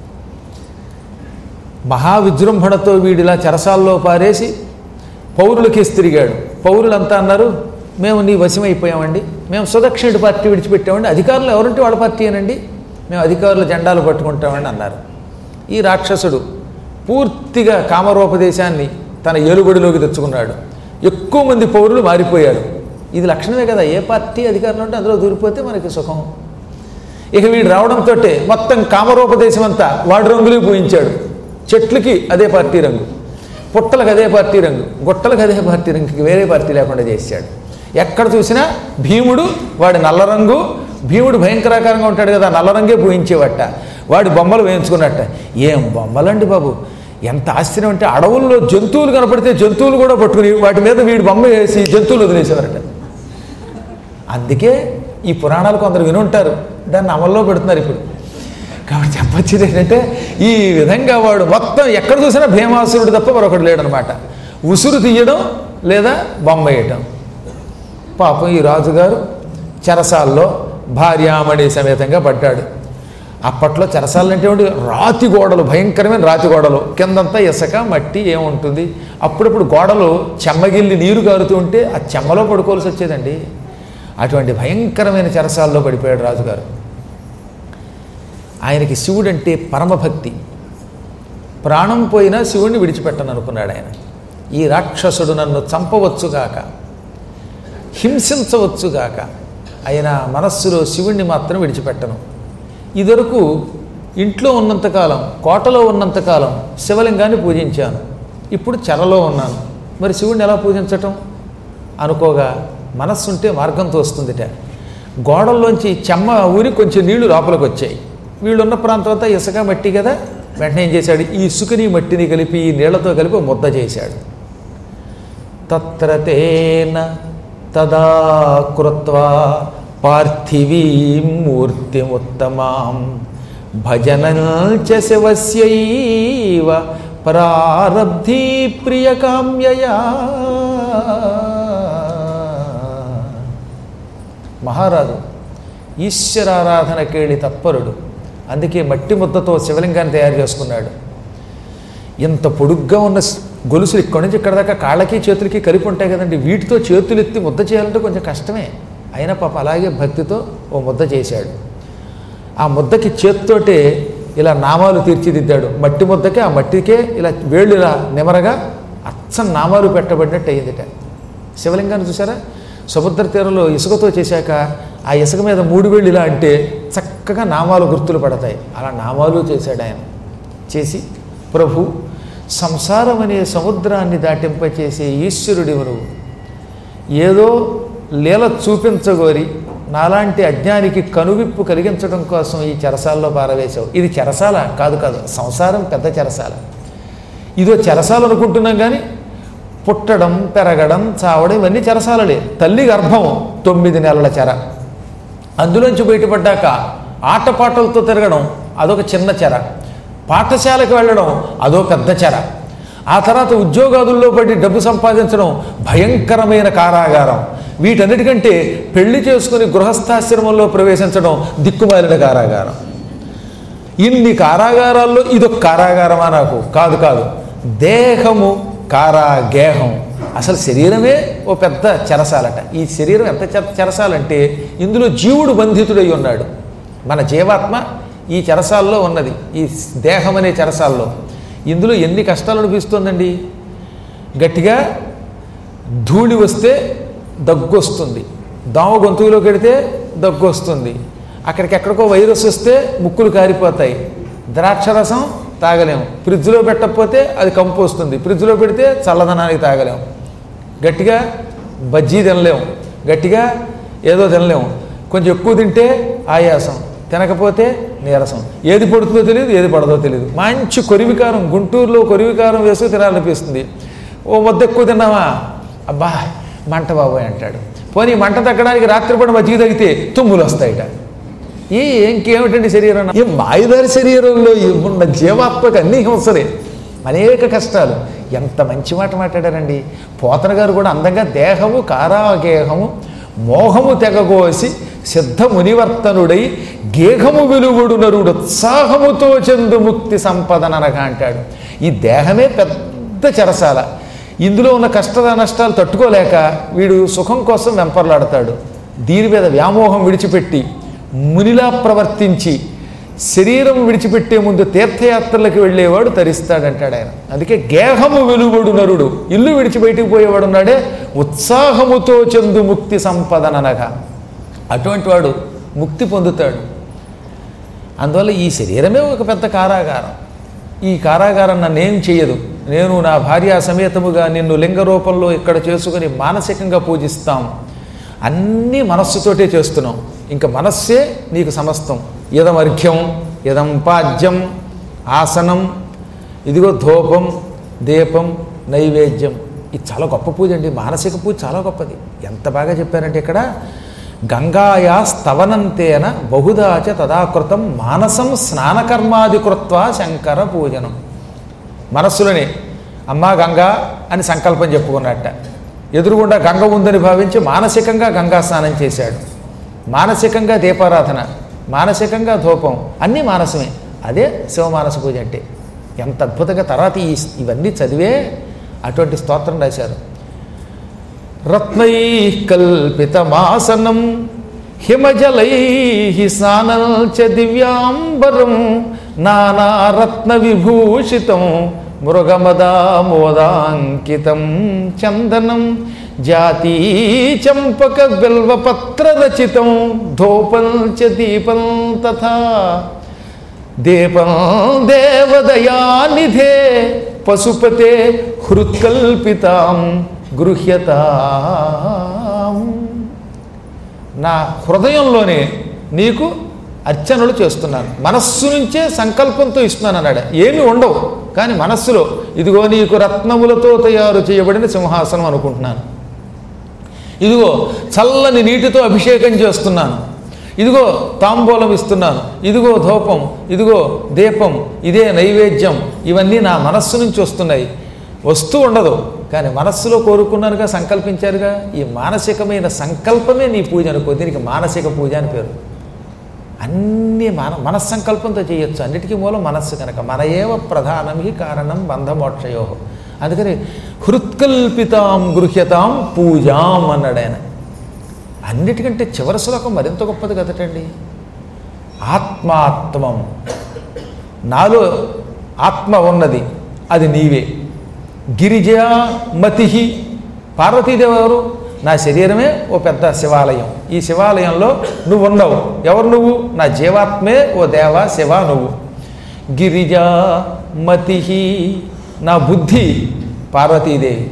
[SPEAKER 1] మహావిజృంభణతో వీడిలా చెరసాల్లో పారేసి పౌరులకేసి తిరిగాడు పౌరులంతా అన్నారు మేము నీ వశమైపోయామండి మేము సుదక్షిణుడి పార్టీ విడిచిపెట్టామండి అధికారులు ఎవరుంటే వాళ్ళ పార్టీ అనండి మేము అధికారుల జెండాలు పట్టుకుంటామండి అన్నారు ఈ రాక్షసుడు పూర్తిగా కామరూపదేశాన్ని తన ఏలుబడిలోకి తెచ్చుకున్నాడు ఎక్కువ మంది పౌరులు మారిపోయారు ఇది లక్షణమే కదా ఏ పార్టీ అధికారంలో ఉంటే అందులో దూరిపోతే మనకి సుఖం ఇక వీడు రావడంతో మొత్తం కామరూపదేశం అంతా వాడి రంగులు పూయించాడు చెట్లకి అదే పార్టీ రంగు పుట్టలకు అదే పార్టీ రంగు గుట్టలకు అదే పార్టీ రంగు ఇంక వేరే పార్టీ లేకుండా చేశాడు ఎక్కడ చూసినా భీముడు వాడి నల్ల రంగు భీముడు భయంకరాకారంగా ఉంటాడు కదా నల్ల రంగే పూయించేవట వాడి బొమ్మలు వేయించుకున్నట్ట ఏం బొమ్మలండి బాబు ఎంత ఆశ్చర్యం అంటే అడవుల్లో జంతువులు కనపడితే జంతువులు కూడా పట్టుకుని వాటి మీద వీడి బొమ్మ వేసి జంతువులు వదిలేసేవారట అందుకే ఈ పురాణాలు కొందరు వినుంటారు దాన్ని అమల్లో పెడుతున్నారు ఇప్పుడు కాబట్టి చెప్పొచ్చేది ఏంటంటే ఈ విధంగా వాడు మొత్తం ఎక్కడ చూసినా భీమాసురుడు తప్ప మరొకడు లేడనమాట ఉసురు తీయడం లేదా బొమ్మ వేయటం పాపం ఈ రాజుగారు చెరసాల్లో భార్యామణి సమేతంగా పడ్డాడు అప్పట్లో చెరసాలు అంటే ఏమిటి? రాతి గోడలు భయంకరమైన రాతి గోడలు కిందంతా ఇసుక మట్టి ఏముంటుంది అప్పుడప్పుడు గోడలు చెమ్మగిల్లి నీరు కారుతూ ఉంటే ఆ చెమ్మలో పడుకోవాల్సి వచ్చేదండి అటువంటి భయంకరమైన చెరసాల్లో పడిపోయాడు రాజుగారు ఆయనకి శివుడు అంటే పరమభక్తి ప్రాణం పోయినా శివుణ్ణి విడిచిపెట్టను అనుకున్నాడు ఆయన ఈ రాక్షసుడు నన్ను చంపవచ్చుగాక హింసించవచ్చుగాక ఆయన మనస్సులో శివుణ్ణి మాత్రం విడిచిపెట్టను ఇదివరకు ఇంట్లో ఉన్నంతకాలం కోటలో ఉన్నంతకాలం శివలింగాన్ని పూజించాను ఇప్పుడు చెరలో ఉన్నాను మరి శివుణ్ణి ఎలా పూజించటం అనుకోగా మనస్సుంటే మార్గం తోస్తుందిట గోడల్లోంచి చెమ్మ ఊరి కొంచెం నీళ్లు లోపలికి వచ్చాయి వీళ్ళున్న ప్రాంతం అంతా ఇసుక మట్టి కదా వెంటనే ఏం చేశాడు ఈ ఇసుకని మట్టిని కలిపి ఈ నీళ్లతో కలిపి ఓ ముద్ద చేశాడు తత్ర తేన తదా కృత్వా పార్థివీం మూర్తిముత్తమాం భజనంచ శివస్యైవ ప్రారబ్ధి ప్రియకామ్యయా మహారాజు ఈశ్వరారాధనకేళి తత్పరుడు అందుకే మట్టి ముద్దతో శివలింగాన్ని తయారు చేసుకున్నాడు ఇంత పొడుగ్గా ఉన్న స్- గొలుసులు ఇక్కడి నుంచి ఇక్కడ దాకా కాళ్ళకి చేతులకి కలిపి ఉంటాయి కదండి వీటితో చేతులు ఎత్తి ముద్ద చేయాలంటే కొంచెం కష్టమే అయినా పాప అలాగే భక్తితో ఓ ముద్ద చేశాడు ఆ ముద్దకి చేత్తోటే ఇలా నామాలు తీర్చిదిద్దాడు మట్టి ముద్దకి ఆ మట్టికే ఇలా వేళ్ళు ఇలా నిమరగా అచ్చం నామాలు పెట్టబడినట్టు అయ్యిందిట శివలింగాన్ని చూసారా సముద్ర తీరంలో ఇసుకతో చేశాక ఆ ఇసుక మీద మూడు వేళ్ళు ఇలా అంటే చక్కగా నామాలు గుర్తులు పడతాయి అలా నామాలు చేశాడు ఆయన చేసి ప్రభు సంసారం అనే సముద్రాన్ని దాటింపచేసే ఈశ్వరుడివు నువ్వు ఏదో లీల చూపించగోరి నాలాంటి అజ్ఞానికి కనువిప్పు కలిగించడం కోసం ఈ చెరసాల్లో పారవేశావు ఇది చెరసాల కాదు కాదు సంసారం పెద్ద చెరసాల ఇదో చెరసాల అనుకుంటున్నాం కానీ పుట్టడం పెరగడం చావడం ఇవన్నీ చెరసాలలే తల్లి గర్భం తొమ్మిది నెలల చెర అందులోంచి బయటపడ్డాక ఆటపాటలతో తిరగడం అదొక చిన్న చెర పాఠశాలకు వెళ్ళడం అదో పెద్ద చెర ఆ తర్వాత ఉద్యోగాదుల్లో పడి డబ్బు సంపాదించడం భయంకరమైన కారాగారం వీటన్నిటికంటే పెళ్లి చేసుకుని గృహస్థాశ్రమంలో ప్రవేశించడం దిక్కుమాలిన కారాగారం ఇన్ని కారాగారాల్లో ఇదొక కారాగారమా నాకు కాదు కాదు దేహము కారా గేహం అసలు శరీరమే ఓ పెద్ద చెరసాలట ఈ శరీరం ఎంత చెర చెరసాలంటే ఇందులో జీవుడు బంధితుడై ఉన్నాడు మన జీవాత్మ ఈ చెరసాల్లో ఉన్నది ఈ దేహం అనే చెరసాల్లో ఇందులో ఎన్ని కష్టాలు అనిపిస్తుందండి గట్టిగా ధూళి వస్తే దగ్గు వస్తుంది దోమ గొంతులోకి వెడితే దగ్గు వస్తుంది అక్కడికి ఎక్కడికో వైరస్ వస్తే ముక్కులు కారిపోతాయి ద్రాక్షరసం తాగలేము ఫ్రిడ్జ్లో పెట్టకపోతే అది కంపు వస్తుంది ఫ్రిడ్జ్లో పెడితే చల్లదనానికి తాగలేము గట్టిగా బజ్జీ తినలేము గట్టిగా ఏదో తినలేము కొంచెం ఎక్కువ తింటే ఆయాసం తినకపోతే నీరసం ఏది పడుతుందో తెలియదు ఏది పడదో తెలియదు మంచి కొరివికారం గుంటూరులో కొరివికారం వేసుకు తినాలనిపిస్తుంది ఓ ముద్ద ఎక్కువ తిన్నావా అబ్బా మంట బాబోయ్ అంటాడు పోనీ మంట తగ్గడానికి రాత్రిపూట మజ్జిగ తగ్గితే తుమ్ములు వస్తాయిట ఈ ఇంకేమిటండి శరీరం ఈ మాయదారి శరీరంలో ఈ ఉన్న జీవాత్మక అన్ని హింసలే అనేక కష్టాలు ఎంత మంచి మాట మాట్లాడారండి పోతన గారు కూడా అందంగా దేహము కారాగేహము మోహము తెగగోసి సిద్ధ మునివర్తనుడై గేహము వెలుగుడు నరుడు ఉత్సాహముతో చెందు ముక్తి సంపదననగా అంటాడు ఈ దేహమే పెద్ద చెరసాల ఇందులో ఉన్న కష్ట నష్టాలు తట్టుకోలేక వీడు సుఖం కోసం వెంపర్లాడతాడు దీని మీద వ్యామోహం విడిచిపెట్టి మునిలా ప్రవర్తించి శరీరం విడిచిపెట్టే ముందు తీర్థయాత్రలకు వెళ్ళేవాడు తరిస్తాడంటాడు ఆయన అందుకే గేహము వెలువడు నరుడు ఇల్లు విడిచి బయటికి పోయేవాడు ఉన్నాడే ఉత్సాహముతో చెందు ముక్తి సంపదననగా అటువంటి వాడు ముక్తి పొందుతాడు అందువల్ల ఈ శరీరమే ఒక పెద్ద కారాగారం ఈ కారాగారం నన్నేం చేయదు నేను నా భార్య సమేతముగా నిన్ను లింగ రూపంలో ఇక్కడ చేసుకుని మానసికంగా పూజిస్తాం అన్నీ మనస్సుతోటే చేస్తున్నాం ఇంకా మనస్సే నీకు సమస్తం ఇదం అర్ఘ్యం ఇదం పాద్యం ఆసనం ఇదిగో ధూపం దీపం నైవేద్యం ఇది చాలా గొప్ప పూజ అండి మానసిక పూజ చాలా గొప్పది ఎంత బాగా చెప్పారంటే ఇక్కడ గంగాయా స్తవనంతేన బహుదాచ తదాకృతం మానసం స్నానకర్మాది కృత్వా శంకర పూజనం మనస్సులోనే అమ్మా గంగా అని సంకల్పం చెప్పుకున్నట్ట ఎదురుగుండా గంగ ఉందని భావించి మానసికంగా గంగా స్నానం చేశాడు మానసికంగా దీపారాధన మానసికంగా ధూపం అన్నీ మానసమే అదే శివమానస పూజ అంటే ఎంత అద్భుతంగా తర్వాత ఈ ఇవన్నీ చదివే అటువంటి స్తోత్రం రాశారు రత్నై కల్పితమాసనం హిమజలై స్నానం చ దివ్యాంబరం నానారత్న విభూషితం మృగమదామోదాంకితం చందనం జాతీ చంపక బిల్వపత్ర రచితం ధూపం చ దీపం తథా దీపం దేవదయానిధే పశుపతే హృత్కల్పితాం గృహ్యతాం నా హృదయంలోనే నీకు అర్చనలు చేస్తున్నాను మనస్సు నుంచే సంకల్పంతో ఇస్తున్నాను అన్నాడు ఏమి ఉండవు కానీ మనస్సులో ఇదిగో నీకు రత్నములతో తయారు చేయబడిన సింహాసనం అనుకుంటున్నాను ఇదిగో చల్లని నీటితో అభిషేకం చేస్తున్నాను ఇదిగో తాంబూలం ఇస్తున్నాను ఇదిగో ధూపం ఇదిగో దీపం ఇదే నైవేద్యం ఇవన్నీ నా మనస్సు నుంచి వస్తున్నాయి వస్తూ ఉండదు కానీ మనస్సులో కోరుకున్నానుగా సంకల్పించారుగా ఈ మానసికమైన సంకల్పమే నీ పూజ అనుకో దీనికి మానసిక పూజ అని పేరు అన్నీ మన మనస్సంకల్పంతో చేయొచ్చు అన్నిటికీ మూలం మనస్సు కనుక మన ఏవ ప్రధానం హి కారణం బంధమోక్షయో అందుకని హృత్కల్పితాం గృహ్యతాం పూజాం అన్నాడు ఆయన అన్నిటికంటే చివరి శ్లోకం మరింత గొప్పది కదటండి ఆత్మాత్మం నాలో ఆత్మ ఉన్నది అది నీవే గిరిజా మతి పార్వతీదేవి ఎవరు నా శరీరమే ఓ పెద్ద శివాలయం ఈ శివాలయంలో నువ్వు ఉన్నావు ఎవరు నువ్వు నా జీవాత్మే ఓ దేవ శివ నువ్వు గిరిజా మతి నా బుద్ధి పార్వతీదేవి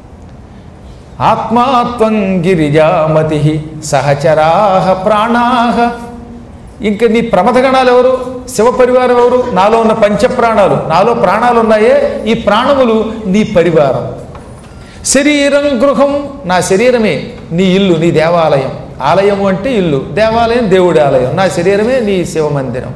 [SPEAKER 1] ఆత్మాత్వం గిరిజామతి సహచరాహ ప్రాణాహ ఇంక నీ ప్రమథగణాలు ఎవరు శివ పరివారం ఎవరు నాలో ఉన్న పంచప్రాణాలు నాలో ప్రాణాలు ఉన్నాయే ఈ ప్రాణములు నీ పరివారం శరీరం గృహం నా శరీరమే నీ ఇల్లు నీ దేవాలయం ఆలయము అంటే ఇల్లు దేవాలయం దేవుడి ఆలయం నా శరీరమే నీ శివమందిరం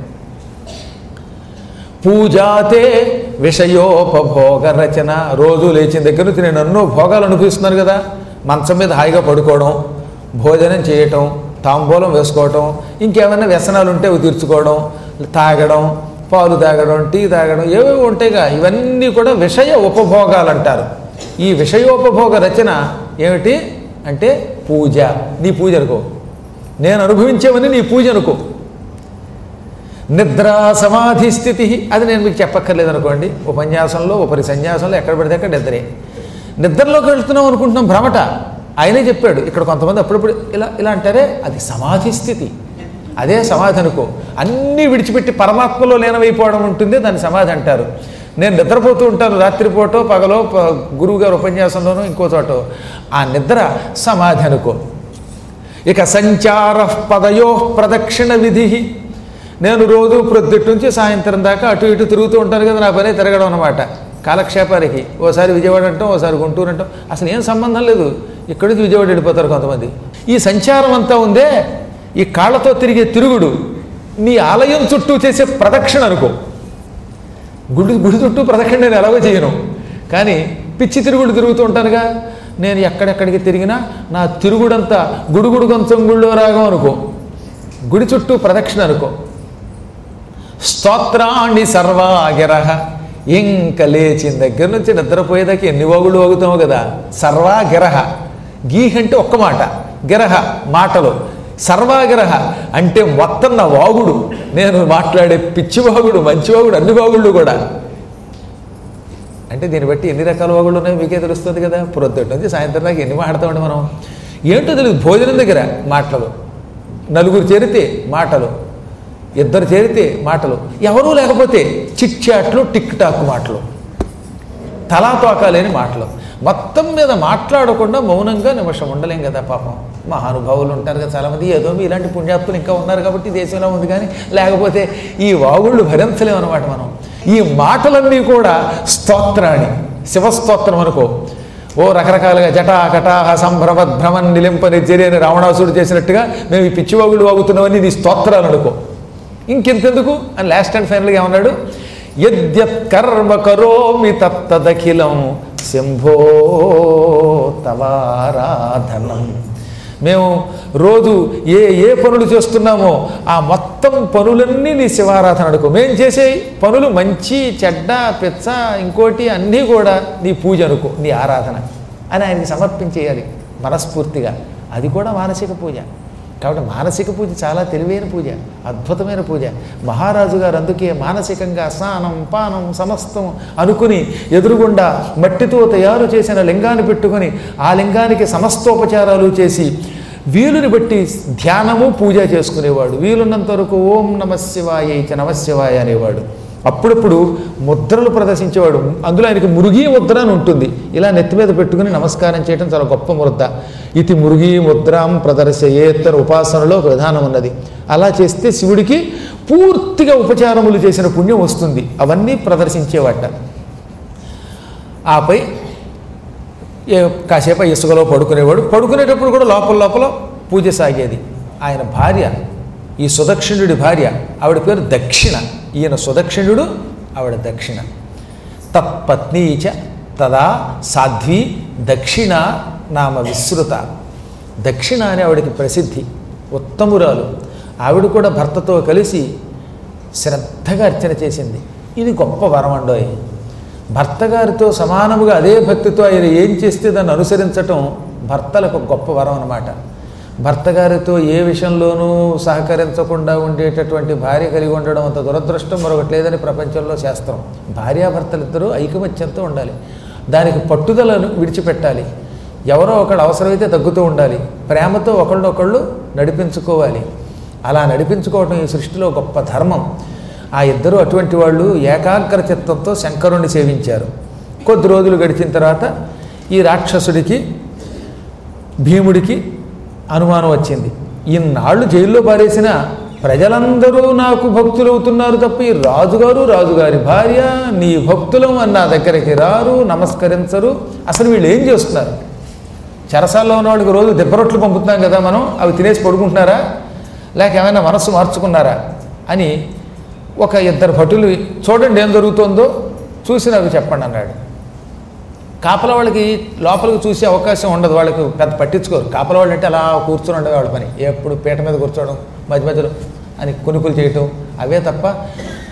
[SPEAKER 1] పూజాతే విషయోపభోగ రచన రోజు లేచిన దగ్గర నుంచి నేను ఎన్నో భోగాలు అనిపిస్తున్నాను కదా మంచం మీద హాయిగా పడుకోవడం భోజనం చేయటం తాంబూలం వేసుకోవటం ఇంకేమైనా వ్యసనాలు ఉంటే అవి తీర్చుకోవడం తాగడం పాలు తాగడం టీ తాగడం ఏవేవో ఉంటాయిగా ఇవన్నీ కూడా విషయ ఉపభోగాలు అంటారు ఈ విషయోపభోగ రచన ఏమిటి అంటే పూజ నీ పూజ అనుకో నేను అనుభవించేవని నీ పూజ అనుకో నిద్ర సమాధి స్థితి అది నేను మీకు చెప్పక్కర్లేదు అనుకోండి ఉపన్యాసంలో ఉపరి సన్యాసంలో ఎక్కడ పడితే అక్కడ నిద్రే నిద్రలోకి వెళ్తున్నాం అనుకుంటున్నాం భ్రమట ఆయనే చెప్పాడు ఇక్కడ కొంతమంది అప్పుడప్పుడు ఇలా ఇలా అంటారే అది సమాధి స్థితి అదే సమాధి అనుకో అన్నీ విడిచిపెట్టి పరమాత్మలో లీనమైపోవడం ఉంటుంది దాన్ని సమాధి అంటారు నేను నిద్రపోతూ ఉంటాను రాత్రిపూటో పగలో ప- గురువు గారు ఉపన్యాసంలోనూ ఇంకో చోట ఆ నిద్ర సమాధి అనుకో ఇక సంచార పదయో ప్రదక్షిణ విధి నేను రోజు ప్రొద్దుటి నుంచి సాయంత్రం దాకా అటు ఇటు తిరుగుతూ ఉంటాను కదా నా పని తిరగడం అనమాట కాలక్షేపానికి ఓసారి విజయవాడ అంటాం ఓసారి గుంటూరు అంటాం అసలు ఏం సంబంధం లేదు ఇక్కడి నుంచి విజయవాడ వెళ్ళిపోతారు కొంతమంది ఈ సంచారం అంతా ఉందే ఈ కాళ్ళతో తిరిగే తిరుగుడు నీ ఆలయం చుట్టూ చేసే ప్రదక్షిణ అనుకో గుడి గుడి చుట్టూ ప్రదక్షిణ నేను ఎలాగో చేయను కానీ పిచ్చి తిరుగుడు తిరుగుతూ ఉంటానుగా నేను ఎక్కడెక్కడికి తిరిగినా నా తిరుగుడంతా గుడుగుడు కొంచెం గుళ్ళో రాగం అనుకో గుడి చుట్టూ ప్రదక్షిణ అనుకో స్తోత్రాణి సర్వాగిరహ ఇంక లేచిన దగ్గర నుంచి నిద్రపోయేదాకా ఎన్ని వాగులు వాగుతామో కదా సర్వాగిరహ గీహ్ అంటే ఒక్క మాట గిరహ మాటలు సర్వాగిరహ అంటే మొత్తం నా వాగుడు నేను మాట్లాడే పిచ్చి వాగుడు మంచి వాగుడు అన్ని వాగుళ్ళు కూడా అంటే దీన్ని బట్టి ఎన్ని రకాల వాగుళ్ళు ఉన్నాయో మీకే తెలుస్తుంది కదా ప్రొద్దుటి నుంచి సాయంత్రం దాకా ఎన్ని మాట్లాడతామండి మనం ఏంటో తెలియదు భోజనం దగ్గర మాటలు నలుగురు చేరితే మాటలు ఇద్దరు చేరితే మాటలు ఎవరూ లేకపోతే చిట్ చాట్లు టిక్ టాక్ మాటలు తలా తోక లేని మాటలు మొత్తం మీద మాట్లాడకుండా మౌనంగా నిమిషం ఉండలేం కదా పాపం మహానుభావులు ఉంటారు కదా చాలామంది ఏదో మీ ఇలాంటి పుణ్యాత్తులు ఇంకా ఉన్నారు కాబట్టి దేశంలో ఉంది కానీ లేకపోతే ఈ వాగుళ్ళు భరించలేము అనమాట మనం ఈ మాటలన్నీ కూడా స్తోత్రాన్ని శివస్తోత్రం అనుకో ఓ రకరకాలుగా జటా కటాహ సంభ్రమద్ భ్రమన్ నిలింప నిర్జరి అని రావణాసుడు చేసినట్టుగా మేము ఈ పిచ్చివాగుళ్ళు వాగుతున్నామని నీ స్తోత్రాలు అనుకో ఇంకెంతెందుకు అని లాస్ట్ అండ్ ఫైనల్గా ఏమన్నాడు యద్యత్ కర్మ కరోమి తత్తదఖిలం శంభో తవారాధనం మేము రోజు ఏ ఏ పనులు చేస్తున్నామో ఆ మొత్తం పనులన్నీ నీ శివారాధన అనుకో మేము చేసే పనులు మంచి చెడ్డ పెచ్చ ఇంకోటి అన్నీ కూడా నీ పూజ అనుకో నీ ఆరాధన అని ఆయనకి సమర్పించేయాలి మనస్ఫూర్తిగా అది కూడా మానసిక పూజ కాబట్టి మానసిక పూజ చాలా తెలివైన పూజ అద్భుతమైన పూజ మహారాజు గారు అందుకే మానసికంగా స్నానం పానం సమస్తం అనుకుని ఎదురుగుండా మట్టితో తయారు చేసిన లింగాన్ని పెట్టుకొని ఆ లింగానికి సమస్తోపచారాలు చేసి వీలుని బట్టి ధ్యానము పూజ చేసుకునేవాడు వీలున్నంత వరకు ఓం నమ శివాయ ఇచ నమ శివాయ అనేవాడు అప్పుడప్పుడు ముద్రలు ప్రదర్శించేవాడు అందులో ఆయనకి మురుగీ ముద్ర అని ఉంటుంది ఇలా నెత్తి మీద పెట్టుకుని నమస్కారం చేయడం చాలా గొప్ప ముద్ర ఇది మురుగీ ముద్రాం ప్రదర్శయేత్తర ఉపాసనలో ఒక విధానం ఉన్నది అలా చేస్తే శివుడికి పూర్తిగా ఉపచారములు చేసిన పుణ్యం వస్తుంది అవన్నీ ప్రదర్శించేవాట ఆపై ఏ కాసేపు ఇసుకలో పడుకునేవాడు పడుకునేటప్పుడు కూడా లోపల లోపల పూజ సాగేది ఆయన భార్య ఈ సుదక్షిణుడి భార్య ఆవిడ పేరు దక్షిణ ఈయన సుదక్షిణుడు ఆవిడ దక్షిణ తత్పత్నీచ తదా సాధ్వి దక్షిణ నామ విశ్రుత దక్షిణ అనే ఆవిడకి ప్రసిద్ధి ఉత్తమురాలు ఆవిడ కూడా భర్తతో కలిసి శ్రద్ధగా అర్చన చేసింది ఇది గొప్ప వరం అండోయ్ భర్త గారితో సమానముగా అదే భక్తితో ఆయన ఏం చేస్తే దాన్ని అనుసరించటం భర్తలకు గొప్ప వరం అన్నమాట భర్త గారితో ఏ విషయంలోనూ సహకరించకుండా ఉండేటటువంటి భార్య కలిగి ఉండడం అంత దురదృష్టం మరొకటి లేదని ప్రపంచంలో శాస్త్రం భార్యాభర్తలిద్దరూ ఐకమత్యంతో ఉండాలి దానికి పట్టుదలను విడిచిపెట్టాలి ఎవరో ఒకళ్ళు అవసరమైతే తగ్గుతూ ఉండాలి ప్రేమతో ఒకళ్ళొకళ్ళు నడిపించుకోవాలి అలా నడిపించుకోవటం ఈ సృష్టిలో గొప్ప ధర్మం ఆ ఇద్దరు అటువంటి వాళ్ళు ఏకాగ్ర చిత్తంతో శంకరుణ్ణి సేవించారు కొద్ది రోజులు గడిచిన తర్వాత ఈ రాక్షసుడికి భీముడికి అనుమానం వచ్చింది ఇన్నాళ్ళు జైల్లో పారేసిన ప్రజలందరూ నాకు భక్తులవుతున్నారు తప్ప ఈ రాజుగారు రాజుగారి భార్య నీ భక్తులం అని నా దగ్గరికి రారు నమస్కరించరు అసలు వీళ్ళు ఏం చేస్తున్నారు చెరసాల్లో ఉన్న వాళ్ళకి రోజు దెబ్బరొట్లు పంపుతున్నాం కదా మనం అవి తినేసి పడుకుంటున్నారా లేక ఏమైనా మనస్సు మార్చుకున్నారా అని ఒక ఇద్దరు భటులు చూడండి ఏం జరుగుతుందో చూసి నాకు చెప్పండి అన్నాడు కాపల వాళ్ళకి లోపలికి చూసే అవకాశం ఉండదు వాళ్ళకి పెద్ద పట్టించుకోరు కాపల వాళ్ళు అంటే అలా కూర్చొని ఉండే వాళ్ళ పని ఎప్పుడు పీట మీద కూర్చోవడం మధ్య మధ్యలో అని కునుకులు చేయటం అవే తప్ప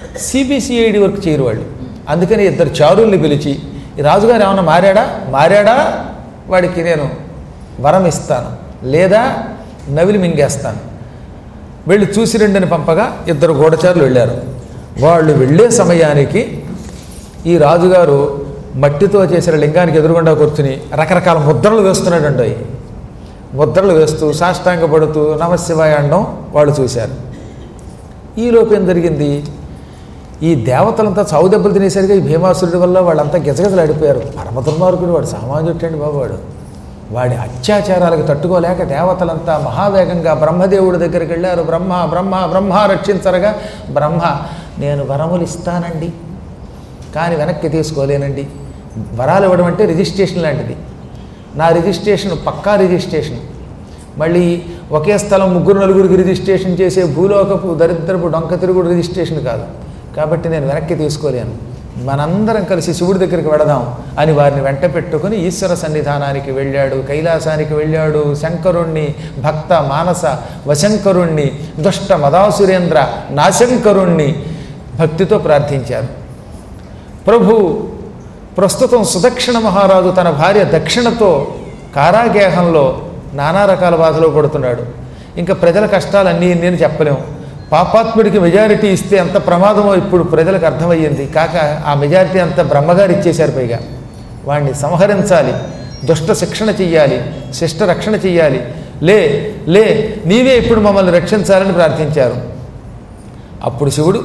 [SPEAKER 1] సిబిసిఐడి వర్క్ చేయరు వాళ్ళు అందుకని ఇద్దరు చారుల్ని పిలిచి ఈ రాజుగారు ఏమన్నా మారాడా మారాడా వాడికి నేను వరం ఇస్తాను లేదా నవిలి మింగేస్తాను వెళ్ళి చూసి రెండని పంపగా ఇద్దరు గూఢచారులు వెళ్ళారు వాళ్ళు వెళ్ళే సమయానికి ఈ రాజుగారు మట్టితో చేసిన లింగానికి ఎదురుగుండా కూర్చుని రకరకాల ముద్రలు వేస్తున్నాడండి అవి ముద్రలు వేస్తూ సాష్టాంగపడుతూ నమశివాయ అనడం వాళ్ళు చూశారు ఈలోపు ఏం జరిగింది ఈ దేవతలంతా చావు దెబ్బలు తినేసరిగా ఈ భీమాసురుడి వల్ల వాళ్ళంతా గిజగిజలు ఆడిపోయారు పరమ దుర్మార్గుడు వాడు సామాన్యుట్టండి బాబు వాడు వాడి అత్యాచారాలకు తట్టుకోలేక దేవతలంతా మహావేగంగా బ్రహ్మదేవుడి దగ్గరికి వెళ్ళారు బ్రహ్మ బ్రహ్మ బ్రహ్మ రక్షించరగా బ్రహ్మ నేను వరములు ఇస్తానండి కానీ వెనక్కి తీసుకోలేనండి వరాలు ఇవ్వడం అంటే రిజిస్ట్రేషన్ లాంటిది నా రిజిస్ట్రేషన్ పక్కా రిజిస్ట్రేషన్ మళ్ళీ ఒకే స్థలం ముగ్గురు నలుగురికి రిజిస్ట్రేషన్ చేసే భూలోకపు దరిద్రపు డొంక తిరుగుడు రిజిస్ట్రేషన్ కాదు కాబట్టి నేను వెనక్కి తీసుకోలేను మనందరం కలిసి శివుడి దగ్గరికి వెడదాం అని వారిని వెంట పెట్టుకుని ఈశ్వర సన్నిధానానికి వెళ్ళాడు కైలాసానికి వెళ్ళాడు శంకరుణ్ణి భక్త మానస వశంకరుణ్ణి దుష్ట మదాసురేంద్ర నాశంకరుణ్ణి భక్తితో ప్రార్థించారు ప్రభు ప్రస్తుతం సుదక్షిణ మహారాజు తన భార్య దక్షిణతో కారాగేహంలో నానా రకాల బాధలో పడుతున్నాడు ఇంకా ప్రజల కష్టాలన్నీ నేను చెప్పలేము పాపాత్ముడికి మెజారిటీ ఇస్తే ఎంత ప్రమాదమో ఇప్పుడు ప్రజలకు అర్థమయ్యింది కాక ఆ మెజారిటీ అంతా బ్రహ్మగారు ఇచ్చేశారు పైగా వాణ్ణి సంహరించాలి దుష్ట శిక్షణ చెయ్యాలి శిష్ట రక్షణ చెయ్యాలి లే లే నీవే ఇప్పుడు మమ్మల్ని రక్షించాలని ప్రార్థించారు అప్పుడు శివుడు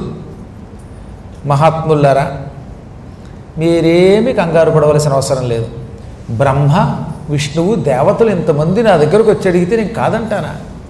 [SPEAKER 1] మహాత్ములారా మీరేమీ కంగారు పడవలసిన అవసరం లేదు బ్రహ్మ విష్ణువు దేవతలు ఇంతమంది నా దగ్గరకు వచ్చి అడిగితే నేను కాదంటానా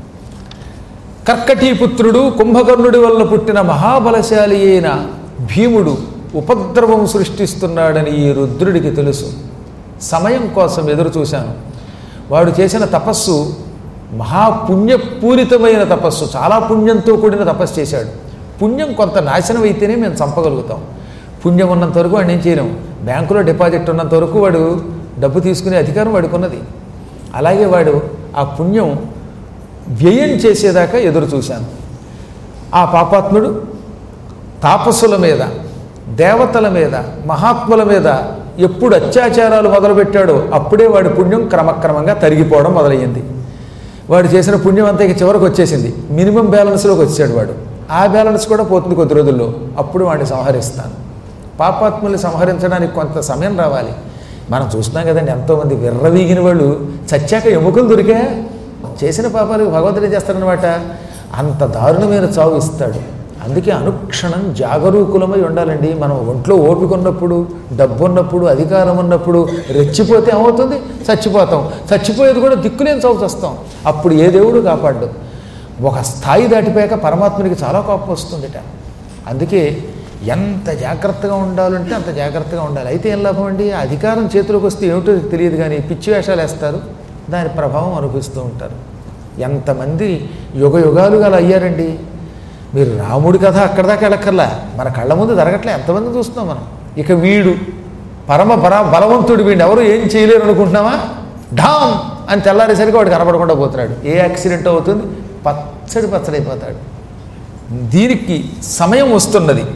[SPEAKER 1] కర్కటీపుత్రుడు కుంభకర్ణుడి వల్ల పుట్టిన మహాబలశాలి అయిన భీముడు ఉపద్రవం సృష్టిస్తున్నాడని ఈ రుద్రుడికి తెలుసు సమయం కోసం ఎదురు చూశాను వాడు చేసిన తపస్సు మహాపుణ్యపూరితమైన తపస్సు చాలా పుణ్యంతో కూడిన తపస్సు చేశాడు పుణ్యం కొంత నాశనం అయితేనే మేము చంపగలుగుతాం పుణ్యం ఉన్నంత వరకు వాడిని ఏం చేయలేం బ్యాంకులో డిపాజిట్ ఉన్నంత వరకు వాడు డబ్బు తీసుకునే అధికారం వాడికి ఉన్నది అలాగే వాడు ఆ పుణ్యం వ్యయం చేసేదాకా ఎదురు చూశాను ఆ పాపాత్ముడు తాపస్సుల మీద దేవతల మీద మహాత్ముల మీద ఎప్పుడు అత్యాచారాలు మొదలుపెట్టాడో అప్పుడే వాడి పుణ్యం క్రమక్రమంగా తరిగిపోవడం మొదలయ్యింది వాడు చేసిన పుణ్యం అంతా ఇక చివరికి వచ్చేసింది మినిమం బ్యాలెన్స్లోకి వచ్చాడు వాడు ఆ బ్యాలెన్స్ కూడా పోతుంది కొద్ది రోజుల్లో అప్పుడు వాడిని సంహరిస్తాను పాపాత్ముల్ని సంహరించడానికి కొంత సమయం రావాలి మనం చూస్తున్నాం కదండి ఎంతోమంది విర్రవీగిన వాళ్ళు చచ్చాక ఎముకలు దొరికా చేసిన పాపాలకు భగవంతుడు ఏం చేస్తాడనమాట అంత దారుణమైన చావు ఇస్తాడు అందుకే అనుక్షణం జాగరూకులమై ఉండాలండి మనం ఒంట్లో ఓపిక ఉన్నప్పుడు డబ్బు ఉన్నప్పుడు అధికారం ఉన్నప్పుడు రెచ్చిపోతే ఏమవుతుంది చచ్చిపోతాం చచ్చిపోయేది కూడా దిక్కులేని చావు చస్తాం అప్పుడు ఏ దేవుడు కాపాడ్డు ఒక స్థాయి దాటిపోయాక పరమాత్మునికి చాలా కోపం వస్తుందిట అందుకే ఎంత జాగ్రత్తగా ఉండాలంటే అంత జాగ్రత్తగా ఉండాలి అయితే ఏం లాభం అండి ఆ అధికారం చేతిలోకి వస్తే ఏమిటో తెలియదు కానీ పిచ్చి వేషాలు వేస్తారు దాని ప్రభావం అనుభవిస్తూ ఉంటారు ఎంతమంది యుగ యుగాలుగా అలా అయ్యారండి మీరు రాముడి కథ అక్కడ దాకా వెళ్ళక్కర్లా మన కళ్ళ ముందు జరగట్లే ఎంతమంది చూస్తున్నాం మనం ఇక వీడు పరమ పర బలవంతుడు వీడిని ఎవరు ఏం చేయలేరు అనుకుంటున్నామా ఢామ్ అని తెల్లారేసరికి వాడు కనపడకుండా పోతున్నాడు ఏ యాక్సిడెంట్ అవుతుంది పచ్చడి పచ్చడైపోతాడు దీనికి సమయం వస్తున్నది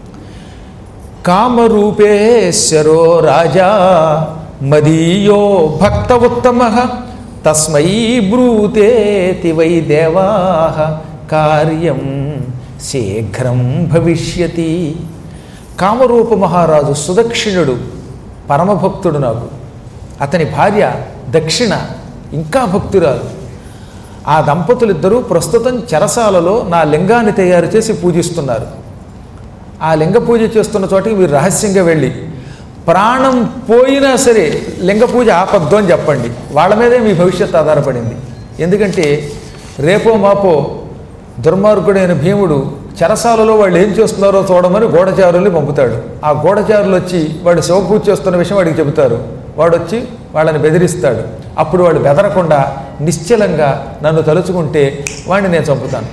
[SPEAKER 1] కామరూపేశ్వరో రాజా మదీయో భక్త ఉత్తమ తస్మై బ్రూతేతి వై దేవా కార్యం శీఘ్రం భవిష్యతి కామరూప మహారాజు సుదక్షిణుడు పరమభక్తుడు నాకు అతని భార్య దక్షిణ ఇంకా భక్తురాలు ఆ దంపతులిద్దరూ ప్రస్తుతం చెరసాలలో నా లింగాన్ని తయారు చేసి పూజిస్తున్నారు ఆ లింగ పూజ చేస్తున్న చోటికి మీరు రహస్యంగా వెళ్ళి ప్రాణం పోయినా సరే లింగ పూజ ఆపద్దు అని చెప్పండి వాళ్ళ మీదే మీ భవిష్యత్తు ఆధారపడింది ఎందుకంటే రేపో మాపో దుర్మార్గుడైన భీముడు చెరసాలలో వాళ్ళు ఏం చేస్తున్నారో చూడమని గూఢచారుల్ని పంపుతాడు ఆ గూఢచారులు వచ్చి వాడు శివపూజ చేస్తున్న విషయం వాడికి చెబుతారు వాడు వచ్చి వాళ్ళని బెదిరిస్తాడు అప్పుడు వాడు బెదరకుండా నిశ్చలంగా నన్ను తలుచుకుంటే వాడిని నేను చంపుతాను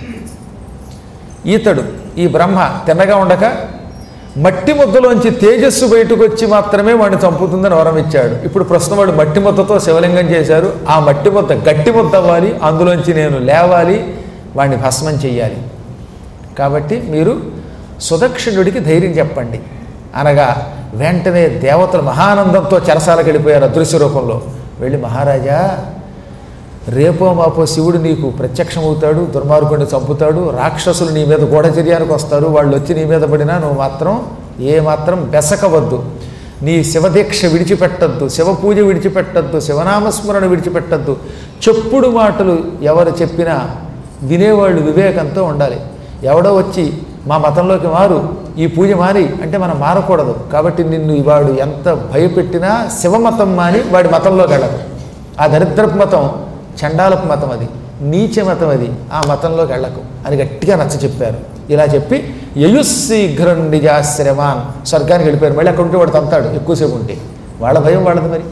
[SPEAKER 1] ఈతడు ఈ బ్రహ్మ తిన్నగా ఉండక మట్టి ముద్దలోంచి తేజస్సు బయటకు వచ్చి మాత్రమే వాడిని చంపుతుందని వరం ఇచ్చాడు ఇప్పుడు ప్రస్తుతం వాడు మట్టి ముద్దతో శివలింగం చేశారు ఆ మట్టి ముద్ద గట్టి ముద్ద అవ్వాలి అందులోంచి నేను లేవాలి వాడిని భస్మం చెయ్యాలి కాబట్టి మీరు సుదక్షిణుడికి ధైర్యం చెప్పండి అనగా వెంటనే దేవతలు మహానందంతో చెరసాలకు వెళ్ళిపోయారు అదృశ్య రూపంలో వెళ్ళి మహారాజా రేపో మాపో శివుడు నీకు ప్రత్యక్షమవుతాడు దుర్మార్గుడిని చంపుతాడు రాక్షసులు నీ మీద గూఢచర్యానికి వస్తారు వాళ్ళు వచ్చి నీ మీద పడినా నువ్వు మాత్రం ఏ మాత్రం బెసకవద్దు నీ శివదీక్ష విడిచిపెట్టద్దు శివ పూజ విడిచిపెట్టద్దు శివనామస్మరణ విడిచిపెట్టద్దు చెప్పుడు మాటలు ఎవరు చెప్పినా వినేవాళ్ళు వివేకంతో ఉండాలి ఎవడో వచ్చి మా మతంలోకి మారు ఈ పూజ మారి అంటే మనం మారకూడదు కాబట్టి నిన్ను వాడు ఎంత భయపెట్టినా శివమతం మాని వాడి మతంలోకి వెళ్ళదు ఆ దరిద్రపు మతం చండాలపు మతం అది నీచ మతం అది ఆ మతంలోకి వెళ్ళకు అని గట్టిగా నచ్చ చెప్పారు ఇలా చెప్పి యయుశీఘ్రం నిజాశ్రమాన్ స్వర్గానికి వెళ్ళిపోయారు మళ్ళీ అక్కడ ఉంటే వాడు తంతాడు ఎక్కువసేపు ఉంటే వాళ్ళ భయం వాళ్ళది మరి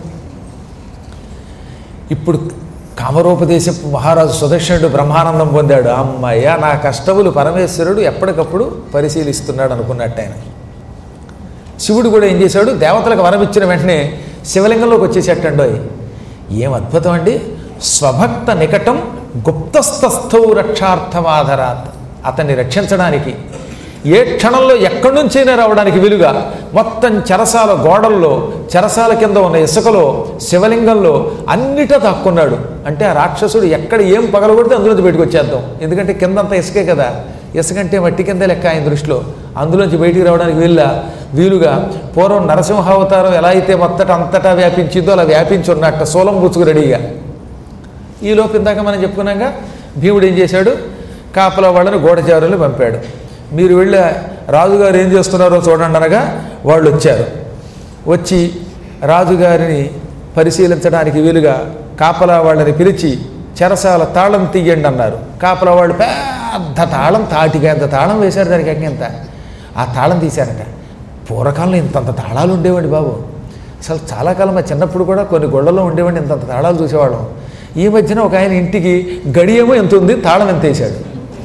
[SPEAKER 1] ఇప్పుడు కామరూపదేశపు మహారాజు సుదర్శనుడు బ్రహ్మానందం పొందాడు అమ్మయ్య నా కష్టములు పరమేశ్వరుడు ఎప్పటికప్పుడు పరిశీలిస్తున్నాడు అనుకున్నట్టు ఆయన శివుడు కూడా ఏం చేశాడు దేవతలకు వరం ఇచ్చిన వెంటనే శివలింగంలోకి వచ్చేసేటండోయ్ ఏం అద్భుతం అండి స్వభక్త నికటం గుప్తస్థస్థౌ రక్షార్థమాధరాత్ అతన్ని రక్షించడానికి ఏ క్షణంలో ఎక్కడి నుంచైనా రావడానికి వీలుగా మొత్తం చెరసాల గోడల్లో చెరసాల కింద ఉన్న ఇసుకలో శివలింగంలో అన్నిటా దాక్కున్నాడు అంటే ఆ రాక్షసుడు ఎక్కడ ఏం పగలగొడితే అందులోంచి బయటకు వచ్చేద్దాం ఎందుకంటే కిందంతా ఇసుకే కదా ఇసుకంటే మట్టి కింద లెక్క ఆయన దృష్టిలో అందులోంచి బయటికి రావడానికి వీళ్ళ వీలుగా పూర్వం నరసింహావతారం ఎలా అయితే మొత్తట అంతటా వ్యాపించిందో అలా వ్యాపించి ఉన్నట్ట సోలం పుచ్చుకు రెడీగా ఈ లోపు ఇందాక మనం చెప్పుకున్నాక భీముడు ఏం చేశాడు కాపలా వాళ్ళని గూఢచారులు పంపాడు మీరు వెళ్ళి రాజుగారు ఏం చేస్తున్నారో చూడండి అనగా వాళ్ళు వచ్చారు వచ్చి రాజుగారిని పరిశీలించడానికి వీలుగా కాపలా వాళ్ళని పిలిచి చెరసాల తాళం తీయండి అన్నారు కాపలా వాళ్ళు పెద్ద తాళం తాటిగా ఎంత తాళం వేశారు దానికి ఎంత ఆ తాళం తీశారట పూర్వకాలంలో ఇంతంత తాళాలు ఉండేవండి బాబు అసలు చాలా కాలం మా చిన్నప్పుడు కూడా కొన్ని గొళ్ళలో ఉండేవండి ఇంతంత తాళాలు చూసేవాళ్ళం ఈ మధ్యన ఒక ఆయన ఇంటికి గడియేమో ఎంత ఉంది తాళం ఎంత వేశాడు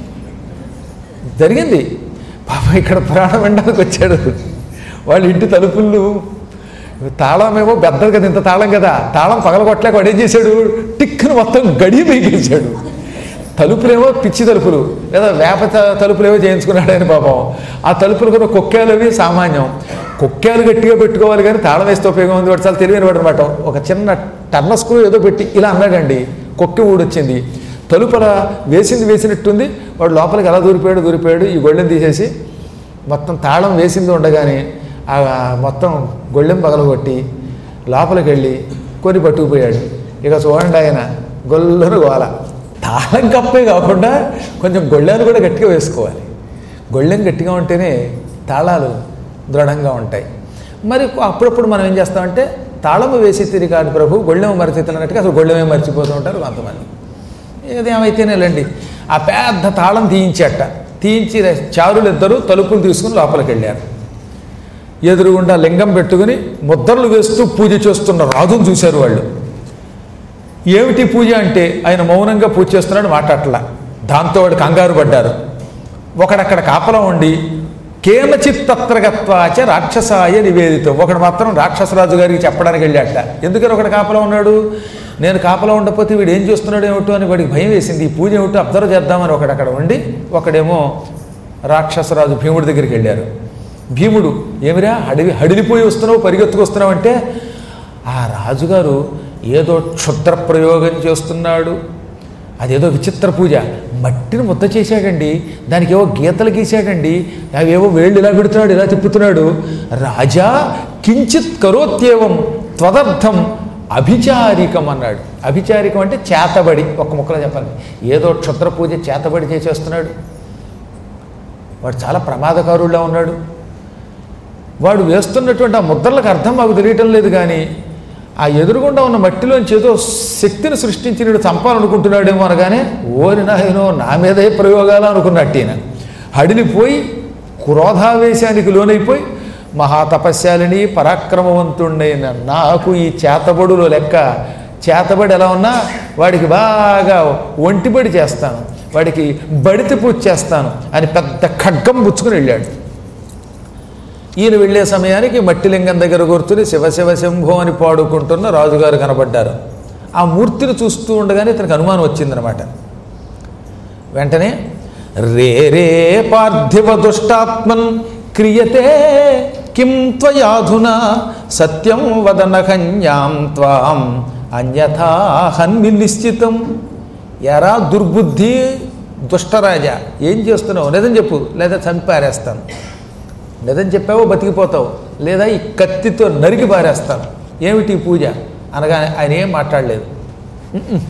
[SPEAKER 1] జరిగింది పాప ఇక్కడ ప్రాణం వినడానికి వచ్చాడు వాళ్ళ ఇంటి తలుపులు తాళమేమో పెద్దది కదా ఇంత తాళం కదా తాళం పగలగొట్టలేక వాడు ఏం చేశాడు టిక్కును మొత్తం గడియ పీకేశాడు తలుపులేమో పిచ్చి తలుపులు లేదా వేప త- తలుపులేమో చేయించుకున్నాడు ఆయన పాపం ఆ తలుపులు కూడా కొక్కేలు అవి సామాన్యం కొక్కేలు గట్టిగా పెట్టుకోవాలి కానీ తాళం వేస్తే ఉపయోగం ఉంది వాడు చాలా తెలివైన వాడు అనమాట ఒక చిన్న టర్న స్క్రూ ఏదో పెట్టి ఇలా అన్నాడండి కొక్కి ఊడొచ్చింది తలుపల వేసింది వేసినట్టుంది వాడు లోపలికి ఎలా దూరిపోయాడు దూరిపోయాడు ఈ గొళ్ళెం తీసేసి మొత్తం తాళం వేసింది ఉండగానే ఆ మొత్తం గొళ్ళెం పగలగొట్టి లోపలికి వెళ్ళి కొని పట్టుకుపోయాడు ఇక చూడండి ఆయన గొల్లను గోల తాళం కప్పే కాకుండా కొంచెం గొళ్ళెను కూడా గట్టిగా వేసుకోవాలి గొళ్ళెం గట్టిగా ఉంటేనే తాళాలు దృఢంగా ఉంటాయి మరి అప్పుడప్పుడు మనం ఏం చేస్తామంటే తాళము వేసి తిరిగి కాదు ప్రభు గొళ్ళెం మరచితున్నట్టుగా అసలు గొళ్ళెమే మర్చిపోతూ ఉంటారు కొంతమంది ఏదేమైతేనే లేండి ఆ పెద్ద తాళం తీయించట తీయించి చారులు ఇద్దరు తలుపులు తీసుకుని లోపలికి వెళ్ళారు ఎదురుగుండా లింగం పెట్టుకుని ముద్రలు వేస్తూ పూజ చేస్తున్న రాజును చూశారు వాళ్ళు ఏమిటి పూజ అంటే ఆయన మౌనంగా పూజ చేస్తున్నాడు మాట్లాడలా దాంతో వాడు కంగారు పడ్డారు ఒకడక్కడ కాపలా ఉండి కేనచిత్ తత్రగత్వాచ రాక్షసాయ నివేదితం ఒకడు మాత్రం రాక్షసరాజు గారికి చెప్పడానికి వెళ్ళాట ఎందుకని ఒకడు కాపలా ఉన్నాడు నేను కాపలా ఉండకపోతే వీడు ఏం చేస్తున్నాడు ఏమిటో అని వాడికి భయం వేసింది ఈ పూజ ఏమిటో అబ్జర్వ్ చేద్దామని ఒకడు అక్కడ ఉండి ఒకడేమో రాక్షసరాజు భీముడి దగ్గరికి వెళ్ళారు భీముడు ఏమిరా హడిలి హడిలిపోయి వస్తున్నావు పరిగెత్తుకు వస్తున్నావు అంటే ఆ రాజుగారు ఏదో క్షుద్ర ప్రయోగం చేస్తున్నాడు అదేదో విచిత్ర పూజ మట్టిని ముద్ద చేశాడండి దానికి ఏవో గీతలు గీశాడండి అవేవో వేళ్ళు ఇలా పెడుతున్నాడు ఇలా తిప్పుతున్నాడు రాజా కించిత్ కరోత్యేవం త్వదర్థం అభిచారికం అన్నాడు అభిచారికం అంటే చేతబడి ఒక ముక్కలో చెప్పాలి ఏదో క్షుద్ర పూజ చేతబడి చేసేస్తున్నాడు వాడు చాలా ప్రమాదకారుడిలా ఉన్నాడు వాడు వేస్తున్నటువంటి ఆ ముద్రలకు అర్థం మాకు తెలియటం లేదు కానీ ఆ ఎదురుగుండా ఉన్న మట్టిలోంచి ఏదో శక్తిని సృష్టించి నేను చంపాలనుకుంటున్నాడేమో అనగానే ఓరి నాయనో నా మీదే ప్రయోగాలు అనుకున్నట్టు ఈయన హడిలిపోయి క్రోధావేశానికి లోనైపోయి మహాతపస్యాలిని పరాక్రమవంతుడైన నాకు ఈ చేతబడులో లెక్క చేతబడి ఎలా ఉన్నా వాడికి బాగా ఒంటిబడి చేస్తాను వాడికి బడితి పూజ చేస్తాను అని పెద్ద ఖడ్గం పుచ్చుకుని వెళ్ళాడు ఈయన వెళ్ళే సమయానికి మట్టిలింగం దగ్గర కూర్చుని శివ శివ శంభో అని పాడుకుంటున్న రాజుగారు కనబడ్డారు ఆ మూర్తిని చూస్తూ ఉండగానే ఇతనికి అనుమానం వచ్చిందనమాట వెంటనే రే రే పార్థివ దుష్టాత్మన్ క్రియతే కిం త్వయాధునా సత్యం వదన కన్యాం త్వాం అన్యథా హన్మి నిశ్చితం ఎరా దుర్బుద్ధి దుష్టరాజా ఏం చేస్తున్నావు నిజం చెప్పు లేదా చంపారేస్తాను నిజం చెప్పావో బతికిపోతావు లేదా ఈ కత్తితో నరికి పారేస్తాను ఏమిటి ఈ పూజ అనగానే ఆయన ఏం మాట్లాడలేదు "ఉమ్మ్."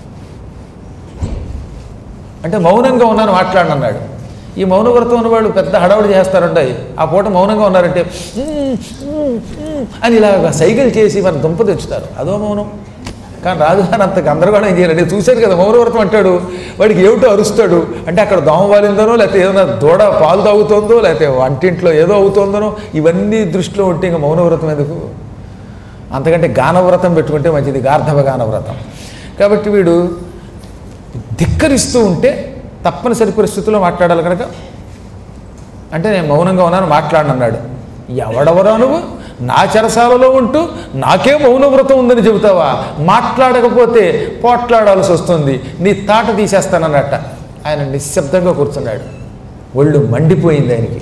[SPEAKER 1] అంటే మౌనంగా ఉన్నాను మాట్లాడనన్నాడు ఈ మౌన వ్రతం ఉన్నవాళ్ళు పెద్ద హడావుడి చేస్తారంటాయి ఆ పూట మౌనంగా ఉన్నారంటే "ఉమ్, ఉమ్, ఉమ్" అని ఇలా సైకిల్ చేసి మన దుంప తెచ్చుతారు అదో మౌనం కానీ రాజుగారు అంత గందరగోళం ఏం చేయాలి చూశారు కదా మౌనవ్రతం అంటాడు వాడికి ఏమిటో అరుస్తాడు అంటే అక్కడ దోమ వాలిందనో లేకపోతే ఏదైనా దూడ పాలు తాగుతోందో లేకపోతే వంటింట్లో ఏదో అవుతోందనో ఇవన్నీ దృష్టిలో ఉంటే ఇంకా మౌనవ్రతం ఎందుకు అంతకంటే గానవ్రతం పెట్టుకుంటే మంచిది గార్ధవ గానవ్రతం కాబట్టి వీడు ధిక్కరిస్తూ ఉంటే తప్పనిసరి పరిస్థితుల్లో మాట్లాడాలి కనుక అంటే నేను మౌనంగా ఉన్నాను మాట్లాడనన్నాడు ఎవడెవరా నువ్వు నా చెరసాలలో ఉంటూ నాకే మౌన వ్రతం ఉందని చెబుతావా మాట్లాడకపోతే పోట్లాడాల్సి వస్తుంది నీ తాట తీసేస్తానన్నట్ట ఆయన నిశ్శబ్దంగా కూర్చున్నాడు ఒళ్ళు మండిపోయింది ఆయనకి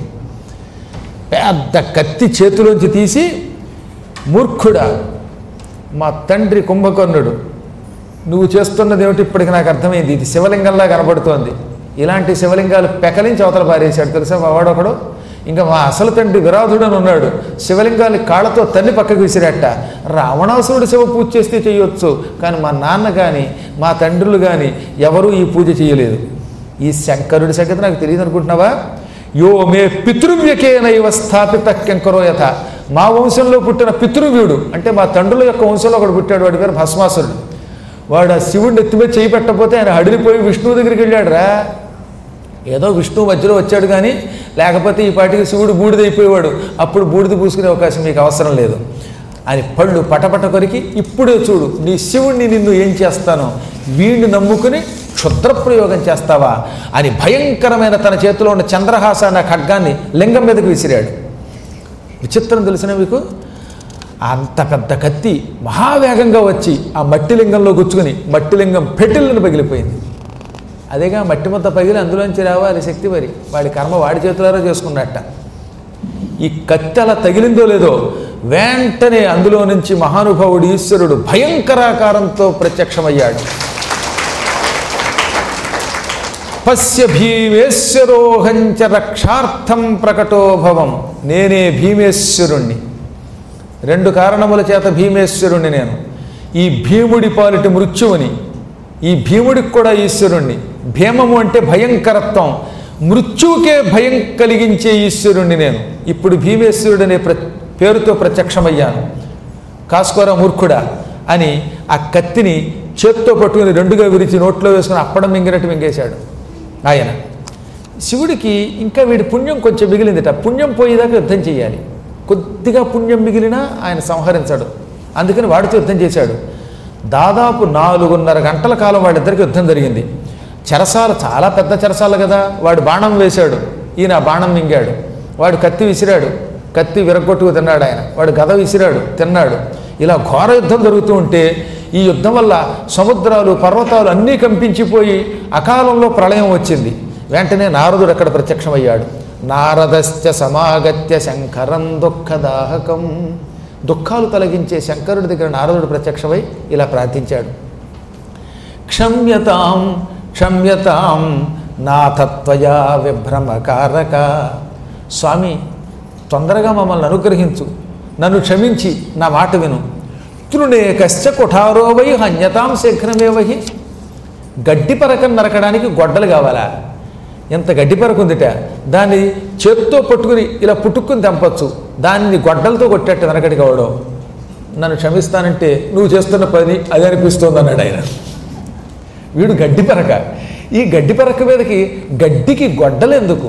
[SPEAKER 1] పెద్ద కత్తి చేతిలోంచి తీసి మూర్ఖుడా మా తండ్రి కుంభకర్ణుడు నువ్వు చేస్తున్నది ఏమిటి ఇప్పటికి నాకు అర్థమైంది ఇది శివలింగంలా కనబడుతోంది ఇలాంటి శివలింగాలు పెకలించి అవతల పారేశాడు తెలుసా మా వాడొకడు ఇంకా మా అసలు తండ్రి విరాధుడు అని ఉన్నాడు శివలింగాన్ని కాళ్ళతో తన్ని పక్కకు విసిరట్ట రావణాసురుడు శివ పూజ చేస్తే చేయొచ్చు కానీ మా నాన్న కానీ మా తండ్రులు కానీ ఎవరూ ఈ పూజ చేయలేదు ఈ శంకరుడి సంగతి నాకు తెలియదు అనుకుంటున్నావా యో మే పితృవ్యకేనైవ స్థాపిత కెంకరో యథ మా వంశంలో పుట్టిన పితృవ్యుడు అంటే మా తండ్రుల యొక్క వంశంలో ఒకడు పుట్టాడు వాడి పేరు భస్మాసురుడు వాడు ఆ శివుడిని ఎత్తిమే చేయి పెట్టకపోతే ఆయన అడిలిపోయి విష్ణువు దగ్గరికి వెళ్ళాడు రా ఏదో విష్ణువు మధ్యలో వచ్చాడు కానీ లేకపోతే ఈ పాటికి శివుడు బూడిదైపోయేవాడు అప్పుడు బూడిద పూసుకునే అవకాశం మీకు అవసరం లేదు అని పళ్ళు పటపట కొరికి ఇప్పుడే చూడు నీ శివుణ్ణి నిన్ను ఏం చేస్తానో వీణ్ణి నమ్ముకుని క్షుద్ర ప్రయోగం చేస్తావా అని భయంకరమైన తన చేతిలో ఉన్న చంద్రహాస అనే ఖడ్గాన్ని లింగం మీదకి విసిరాడు విచిత్రం తెలిసిన మీకు అంత పెద్ద కత్తి మహావేగంగా వచ్చి ఆ మట్టి లింగంలో గుచ్చుకుని మట్టి లింగం పెట్టిల్లని పగిలిపోయింది అదేగా మట్టి ముద్ద పగిలి అందులోంచి రావాలి శక్తి మరి వాడి కర్మ వాడి చేతులారా చేసుకున్నట్ట ఈ కత్తి అలా తగిలిందో లేదో వెంటనే అందులో నుంచి మహానుభావుడు ఈశ్వరుడు భయంకరాకారంతో ప్రత్యక్షమయ్యాడు పశ్య భీమేశ్వరోహంచ రక్షార్థం ప్రకటోభవం నేనే భీమేశ్వరుణ్ణి రెండు కారణముల చేత భీమేశ్వరుణ్ణి నేను ఈ భీముడి పాలిటి మృత్యువుని ఈ భీముడికి కూడా ఈశ్వరుణ్ణి భీమము అంటే భయంకరత్వం మృత్యువుకే భయం కలిగించే ఈశ్వరుణ్ణి నేను ఇప్పుడు భీమేశ్వరుడు అనే ప్ర పేరుతో ప్రత్యక్షమయ్యాను కాసుకోరా మూర్ఖుడా అని ఆ కత్తిని చేత్తో పట్టుకుని రెండుగా విరిచి నోట్లో వేసుకుని అప్పడం మింగినట్టు మింగేశాడు ఆయన శివుడికి ఇంకా వీడి పుణ్యం కొంచెం మిగిలిందిట పుణ్యం పోయేదాకా యుద్ధం చేయాలి కొద్దిగా పుణ్యం మిగిలినా ఆయన సంహరించాడు అందుకని వాడితో యుద్ధం చేశాడు దాదాపు నాలుగున్నర గంటల కాలం వాళ్ళిద్దరికి యుద్ధం జరిగింది చెరసాలు చాలా పెద్ద చెరసాలు కదా వాడు బాణం వేశాడు ఈయన ఆ బాణం మింగాడు వాడు కత్తి విసిరాడు కత్తి విరగొట్టుకు తిన్నాడు ఆయన వాడు గద విసిరాడు తిన్నాడు ఇలా ఘోర యుద్ధం జరుగుతూ ఉంటే ఈ యుద్ధం వల్ల సముద్రాలు పర్వతాలు అన్నీ కంపించిపోయి అకాలంలో ప్రళయం వచ్చింది వెంటనే నారదుడు అక్కడ ప్రత్యక్షమయ్యాడు నారదశ్చ సమాగత్య శంకరం దుఃఖదాహకం దుఃఖాలు తొలగించే శంకరుడి దగ్గర నారదుడు ప్రత్యక్షమై ఇలా ప్రార్థించాడు క్షమ్యతాం క్షమ్యతాం నాథత్వయా విభ్రమకారక స్వామి తొందరగా మమ్మల్ని అనుగ్రహించు నన్ను క్షమించి నా మాట విను తృణేకశ్చ కుఠారో వై హన్యతాం శీఘ్రమేవహి గడ్డి పరకం నరకడానికి గొడ్డలు కావాలా ఎంత గడ్డి పరకు ఉందిట దాన్ని చేత్తో పట్టుకుని ఇలా పుట్టుకుని తెంపచ్చు దాన్ని గొడ్డలతో కొట్టేట్టు వెనకటి కావడం నన్ను క్షమిస్తానంటే నువ్వు చేస్తున్న పని అది అనిపిస్తోంది అన్నాడు ఆయన వీడు గడ్డి పరక ఈ గడ్డి పరక మీదకి గడ్డికి గొడ్డలు ఎందుకు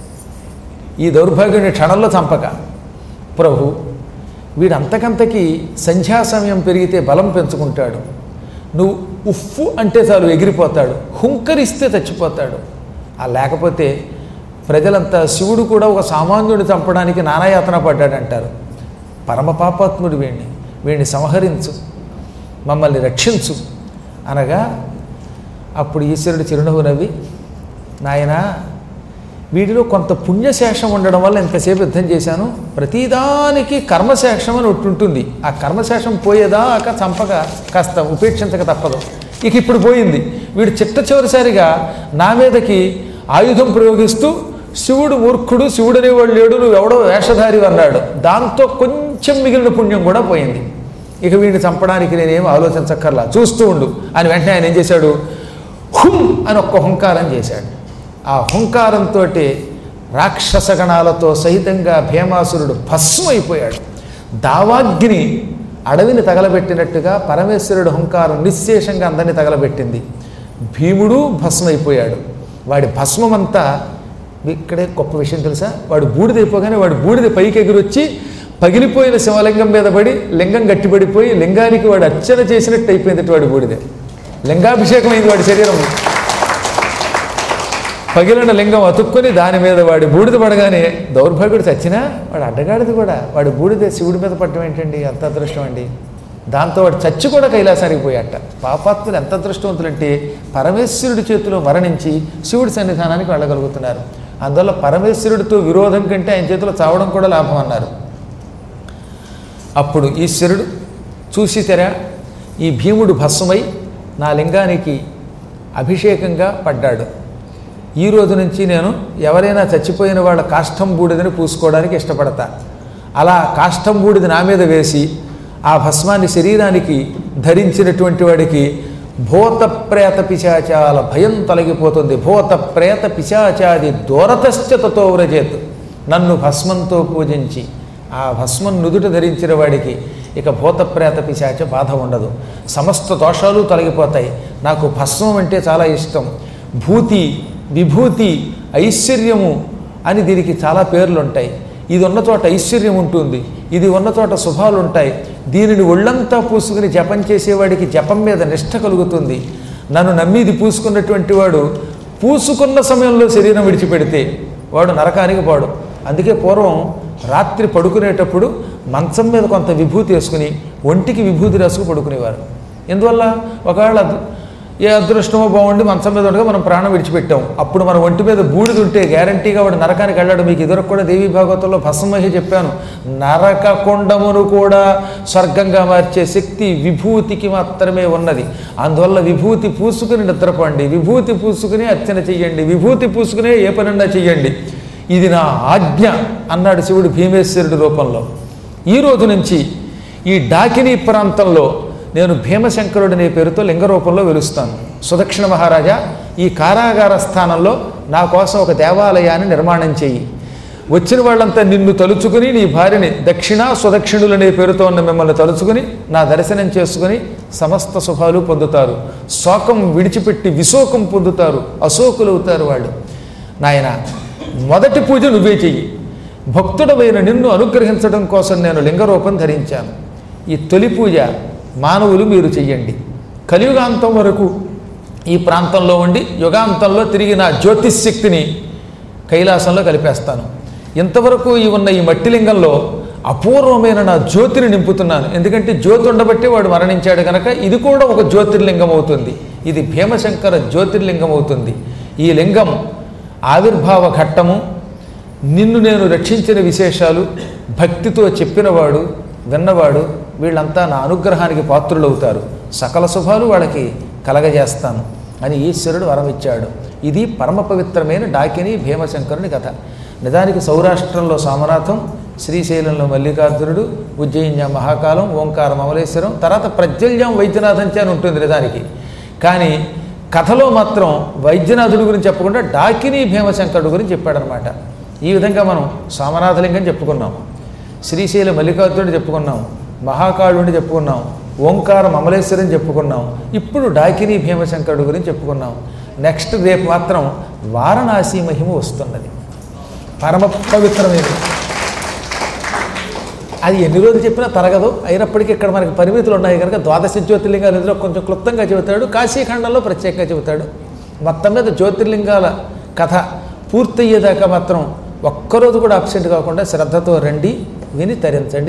[SPEAKER 1] ఈ దౌర్భాగ్యుని క్షణంలో చంపక ప్రభు వీడు అంతకంతకి సంధ్యా సమయం పెరిగితే బలం పెంచుకుంటాడు నువ్వు ఉఫ్ఫు అంటే చాలు ఎగిరిపోతాడు హుంకరిస్తే చచ్చిపోతాడు ఆ లేకపోతే ప్రజలంతా శివుడు కూడా ఒక సామాన్యుడిని చంపడానికి నానాయాతన పడ్డాడంటారు పరమ పాపాత్ముడు వీణ్ణి వీణ్ణి సంహరించు మమ్మల్ని రక్షించు అనగా అప్పుడు ఈశ్వరుడు చిరునవ్వు నవ్వి నాయనా వీటిలో కొంత పుణ్యశేషం ఉండడం వల్ల ఎంతసేపు యుద్ధం చేశాను ప్రతిదానికి కర్మశేషం అని ఒకటి ఉంటుంది ఆ కర్మశేషం పోయేదాకా చంపక కాస్త ఉపేక్షించక తప్పదు ఇక ఇప్పుడు పోయింది వీడు చిట్ట చివరిసారిగా నా మీదకి ఆయుధం ప్రయోగిస్తూ శివుడు మూర్ఖుడు శివుడు అనేవాడు లేడు నువ్వు ఎవడో వేషధారి అన్నాడు దాంతో కొంచెం మిగిలిన పుణ్యం కూడా పోయింది ఇక వీడిని చంపడానికి నేనేం ఆలోచించక్కర్లా చూస్తూ ఉండు అని వెంటనే ఆయన ఏం చేశాడు హుం అని ఒక్క హుంకారం చేశాడు ఆ హుంకారంతో రాక్షసగణాలతో సహితంగా భీమాసురుడు భస్మైపోయాడు దావాగ్ని అడవిని తగలబెట్టినట్టుగా పరమేశ్వరుడు హుంకారం నిశ్శేషంగా అందరినీ తగలబెట్టింది భీముడు భస్మైపోయాడు వాడి భస్మమంతా ఇక్కడే గొప్ప విషయం తెలుసా వాడు బూడిదైపోగానే వాడు బూడిద పైకి ఎగిరొచ్చి పగిలిపోయిన శివలింగం మీద పడి లింగం గట్టిపడిపోయి లింగానికి వాడు అర్చన చేసినట్టు అయిపోయింది వాడి బూడిదే లింగాభిషేకం అయింది వాడి శరీరం పగిలిన లింగం అతుక్కొని దాని మీద వాడి బూడిద పడగానే దౌర్భాగ్యుడు చచ్చినా వాడు అడ్డగాడిది కూడా వాడి బూడిద శివుడి మీద పట్టడం ఏంటండి ఎంత అదృష్టం అండి దాంతో వాడు చచ్చి కూడా కైలాసానికి పోయాట పాపాత్ములు ఎంత అదృష్టవంతులంటే పరమేశ్వరుడి చేతిలో మరణించి శివుడి సన్నిధానానికి వెళ్ళగలుగుతున్నారు అందువల్ల పరమేశ్వరుడితో విరోధం కంటే ఆయన చేతిలో చావడం కూడా లాభం అన్నారు అప్పుడు ఈశ్వరుడు చూసి తెరా ఈ భీముడు భస్మై నా లింగానికి అభిషేకంగా పడ్డాడు ఈ రోజు నుంచి నేను ఎవరైనా చచ్చిపోయిన వాళ్ళ కాష్టం బూడిదని పూసుకోవడానికి ఇష్టపడతా అలా కాష్టం బూడిద నా మీద వేసి ఆ భస్మాన్ని శరీరానికి ధరించినటువంటి వాడికి భూత ప్రేత పిశాచాల భయం తొలగిపోతుంది భూత ప్రేత పిశాచాది దూరతశ్చతతో వ్రజేత్ నన్ను భస్మంతో పూజించి ఆ భస్మం నుదుట ధరించిన వాడికి ఇక భూత ప్రేత పిశాచ బాధ ఉండదు సమస్త దోషాలు తొలగిపోతాయి నాకు భస్మం అంటే చాలా ఇష్టం భూతి విభూతి ఐశ్వర్యము అని దీనికి చాలా పేర్లు ఉంటాయి ఇది ఉన్న చోట ఐశ్వర్యం ఉంటుంది ఇది ఉన్న చోట శుభాలు ఉంటాయి దీనిని ఒళ్ళంతా పూసుకుని జపం చేసేవాడికి జపం మీద నిష్ఠ కలుగుతుంది నన్ను నమ్మిది పూసుకున్నటువంటి వాడు పూసుకున్న సమయంలో శరీరం విడిచిపెడితే వాడు నరకానికి పోడు అందుకే పూర్వం రాత్రి పడుకునేటప్పుడు మంచం మీద కొంత విభూతి వేసుకుని ఒంటికి విభూతి రాసుకు పడుకునేవారు ఎందువల్ల ఒకవేళ అద్- ఏ అదృష్టమో బాగుండి మంచం మీద ఉండగా మనం ప్రాణం విడిచిపెట్టాం అప్పుడు మన ఒంటి మీద బూడిద ఉంటే గ్యారంటీగా వాడు నరకానికి వెళ్ళాడు మీకు ఇదివరకు కూడా దేవీ భాగవతంలో భస్మహి చెప్పాను నరక కొండమును కూడా స్వర్గంగా మార్చే శక్తి విభూతికి మాత్రమే ఉన్నది అందువల్ల విభూతి పూసుకుని నిద్రపోండి విభూతి పూసుకుని అర్చన చెయ్యండి విభూతి పూసుకునే ఏ పనన్నా చెయ్యండి ఇది నా ఆజ్ఞ అన్నాడు శివుడు భీమేశ్వరుడి రూపంలో ఈ రోజు నుంచి ఈ డాకినీ ప్రాంతంలో నేను భీమశంకరుడు అనే పేరుతో లింగ రూపంలో వెలుస్తాను సుదక్షిణ మహారాజా ఈ కారాగార స్థానంలో నా కోసం ఒక దేవాలయాన్ని నిర్మాణం చేయి వచ్చిన వాళ్ళంతా నిన్ను తలుచుకుని నీ భార్యని దక్షిణ సుదక్షిణులు అనే పేరుతో ఉన్న మిమ్మల్ని తలుచుకుని నా దర్శనం చేసుకుని సమస్త శుభాలు పొందుతారు శోకం విడిచిపెట్టి విశోకం పొందుతారు అశోకులు అవుతారు వాళ్ళు నాయన మొదటి పూజ నువ్వే చెయ్యి భక్తుడమైన నిన్ను అనుగ్రహించడం కోసం నేను లింగరూపం ధరించాను ఈ తొలి పూజ మానవులు మీరు చెయ్యండి కలియుగాంతం వరకు ఈ ప్రాంతంలో ఉండి యుగాంతంలో తిరిగి నా జ్యోతిశక్తిని కైలాసంలో కలిపేస్తాను ఇంతవరకు ఈ ఉన్న ఈ మట్టి లింగంలో అపూర్వమైన నా జ్యోతిని నింపుతున్నాను ఎందుకంటే జ్యోతి ఉండబట్టి వాడు మరణించాడు కనుక ఇది కూడా ఒక జ్యోతిర్లింగం అవుతుంది ఇది భీమశంకర జ్యోతిర్లింగం అవుతుంది ఈ లింగం ఆవిర్భావ ఘట్టము నిన్ను నేను రక్షించిన విశేషాలు భక్తితో చెప్పినవాడు విన్నవాడు వీళ్ళంతా నా అనుగ్రహానికి పాత్రులవుతారు సకల శుభాలు వాళ్ళకి కలగజేస్తాను అని ఈశ్వరుడు వరం ఇచ్చాడు ఇది పరమ పవిత్రమైన డాకిని భీమశంకరుని కథ నిజానికి సౌరాష్ట్రంలో సోమనాథం శ్రీశైలంలో మల్లికార్జునుడు ఉజ్జయిన్యం మహాకాలం ఓంకారం అమలేశ్వరం తర్వాత ప్రజ్వల్యం వైద్యనాథం అని ఉంటుంది నిజానికి కానీ కథలో మాత్రం వైద్యనాథుడి గురించి చెప్పకుండా డాకిని భీమశంకరుడు గురించి చెప్పాడనమాట ఈ విధంగా మనం సోమనాథలింగం చెప్పుకున్నాం శ్రీశైల మల్లికార్జునుడు చెప్పుకున్నాం మహాకాళుడిని చెప్పుకున్నాం ఓంకారం అమలేశ్వరం చెప్పుకున్నాం ఇప్పుడు డాకిని భీమశంకరుడు గురించి చెప్పుకున్నాం నెక్స్ట్ రేపు మాత్రం వారణాసి మహిమ వస్తున్నది పరమ పవిత్రమైనది అది ఎన్ని రోజులు చెప్పినా తరగదు అయినప్పటికీ ఇక్కడ మనకి పరిమితులు ఉన్నాయి కనుక ద్వాదశ జ్యోతిర్లింగాలు ఇందులో కొంచెం క్లుప్తంగా చెబుతాడు కాశీఖండంలో ప్రత్యేకంగా చెబుతాడు మొత్తం మీద జ్యోతిర్లింగాల కథ పూర్తయ్యేదాకా మాత్రం ఒక్కరోజు కూడా అబ్సెంట్ కాకుండా శ్రద్ధతో రండి విని తరించండి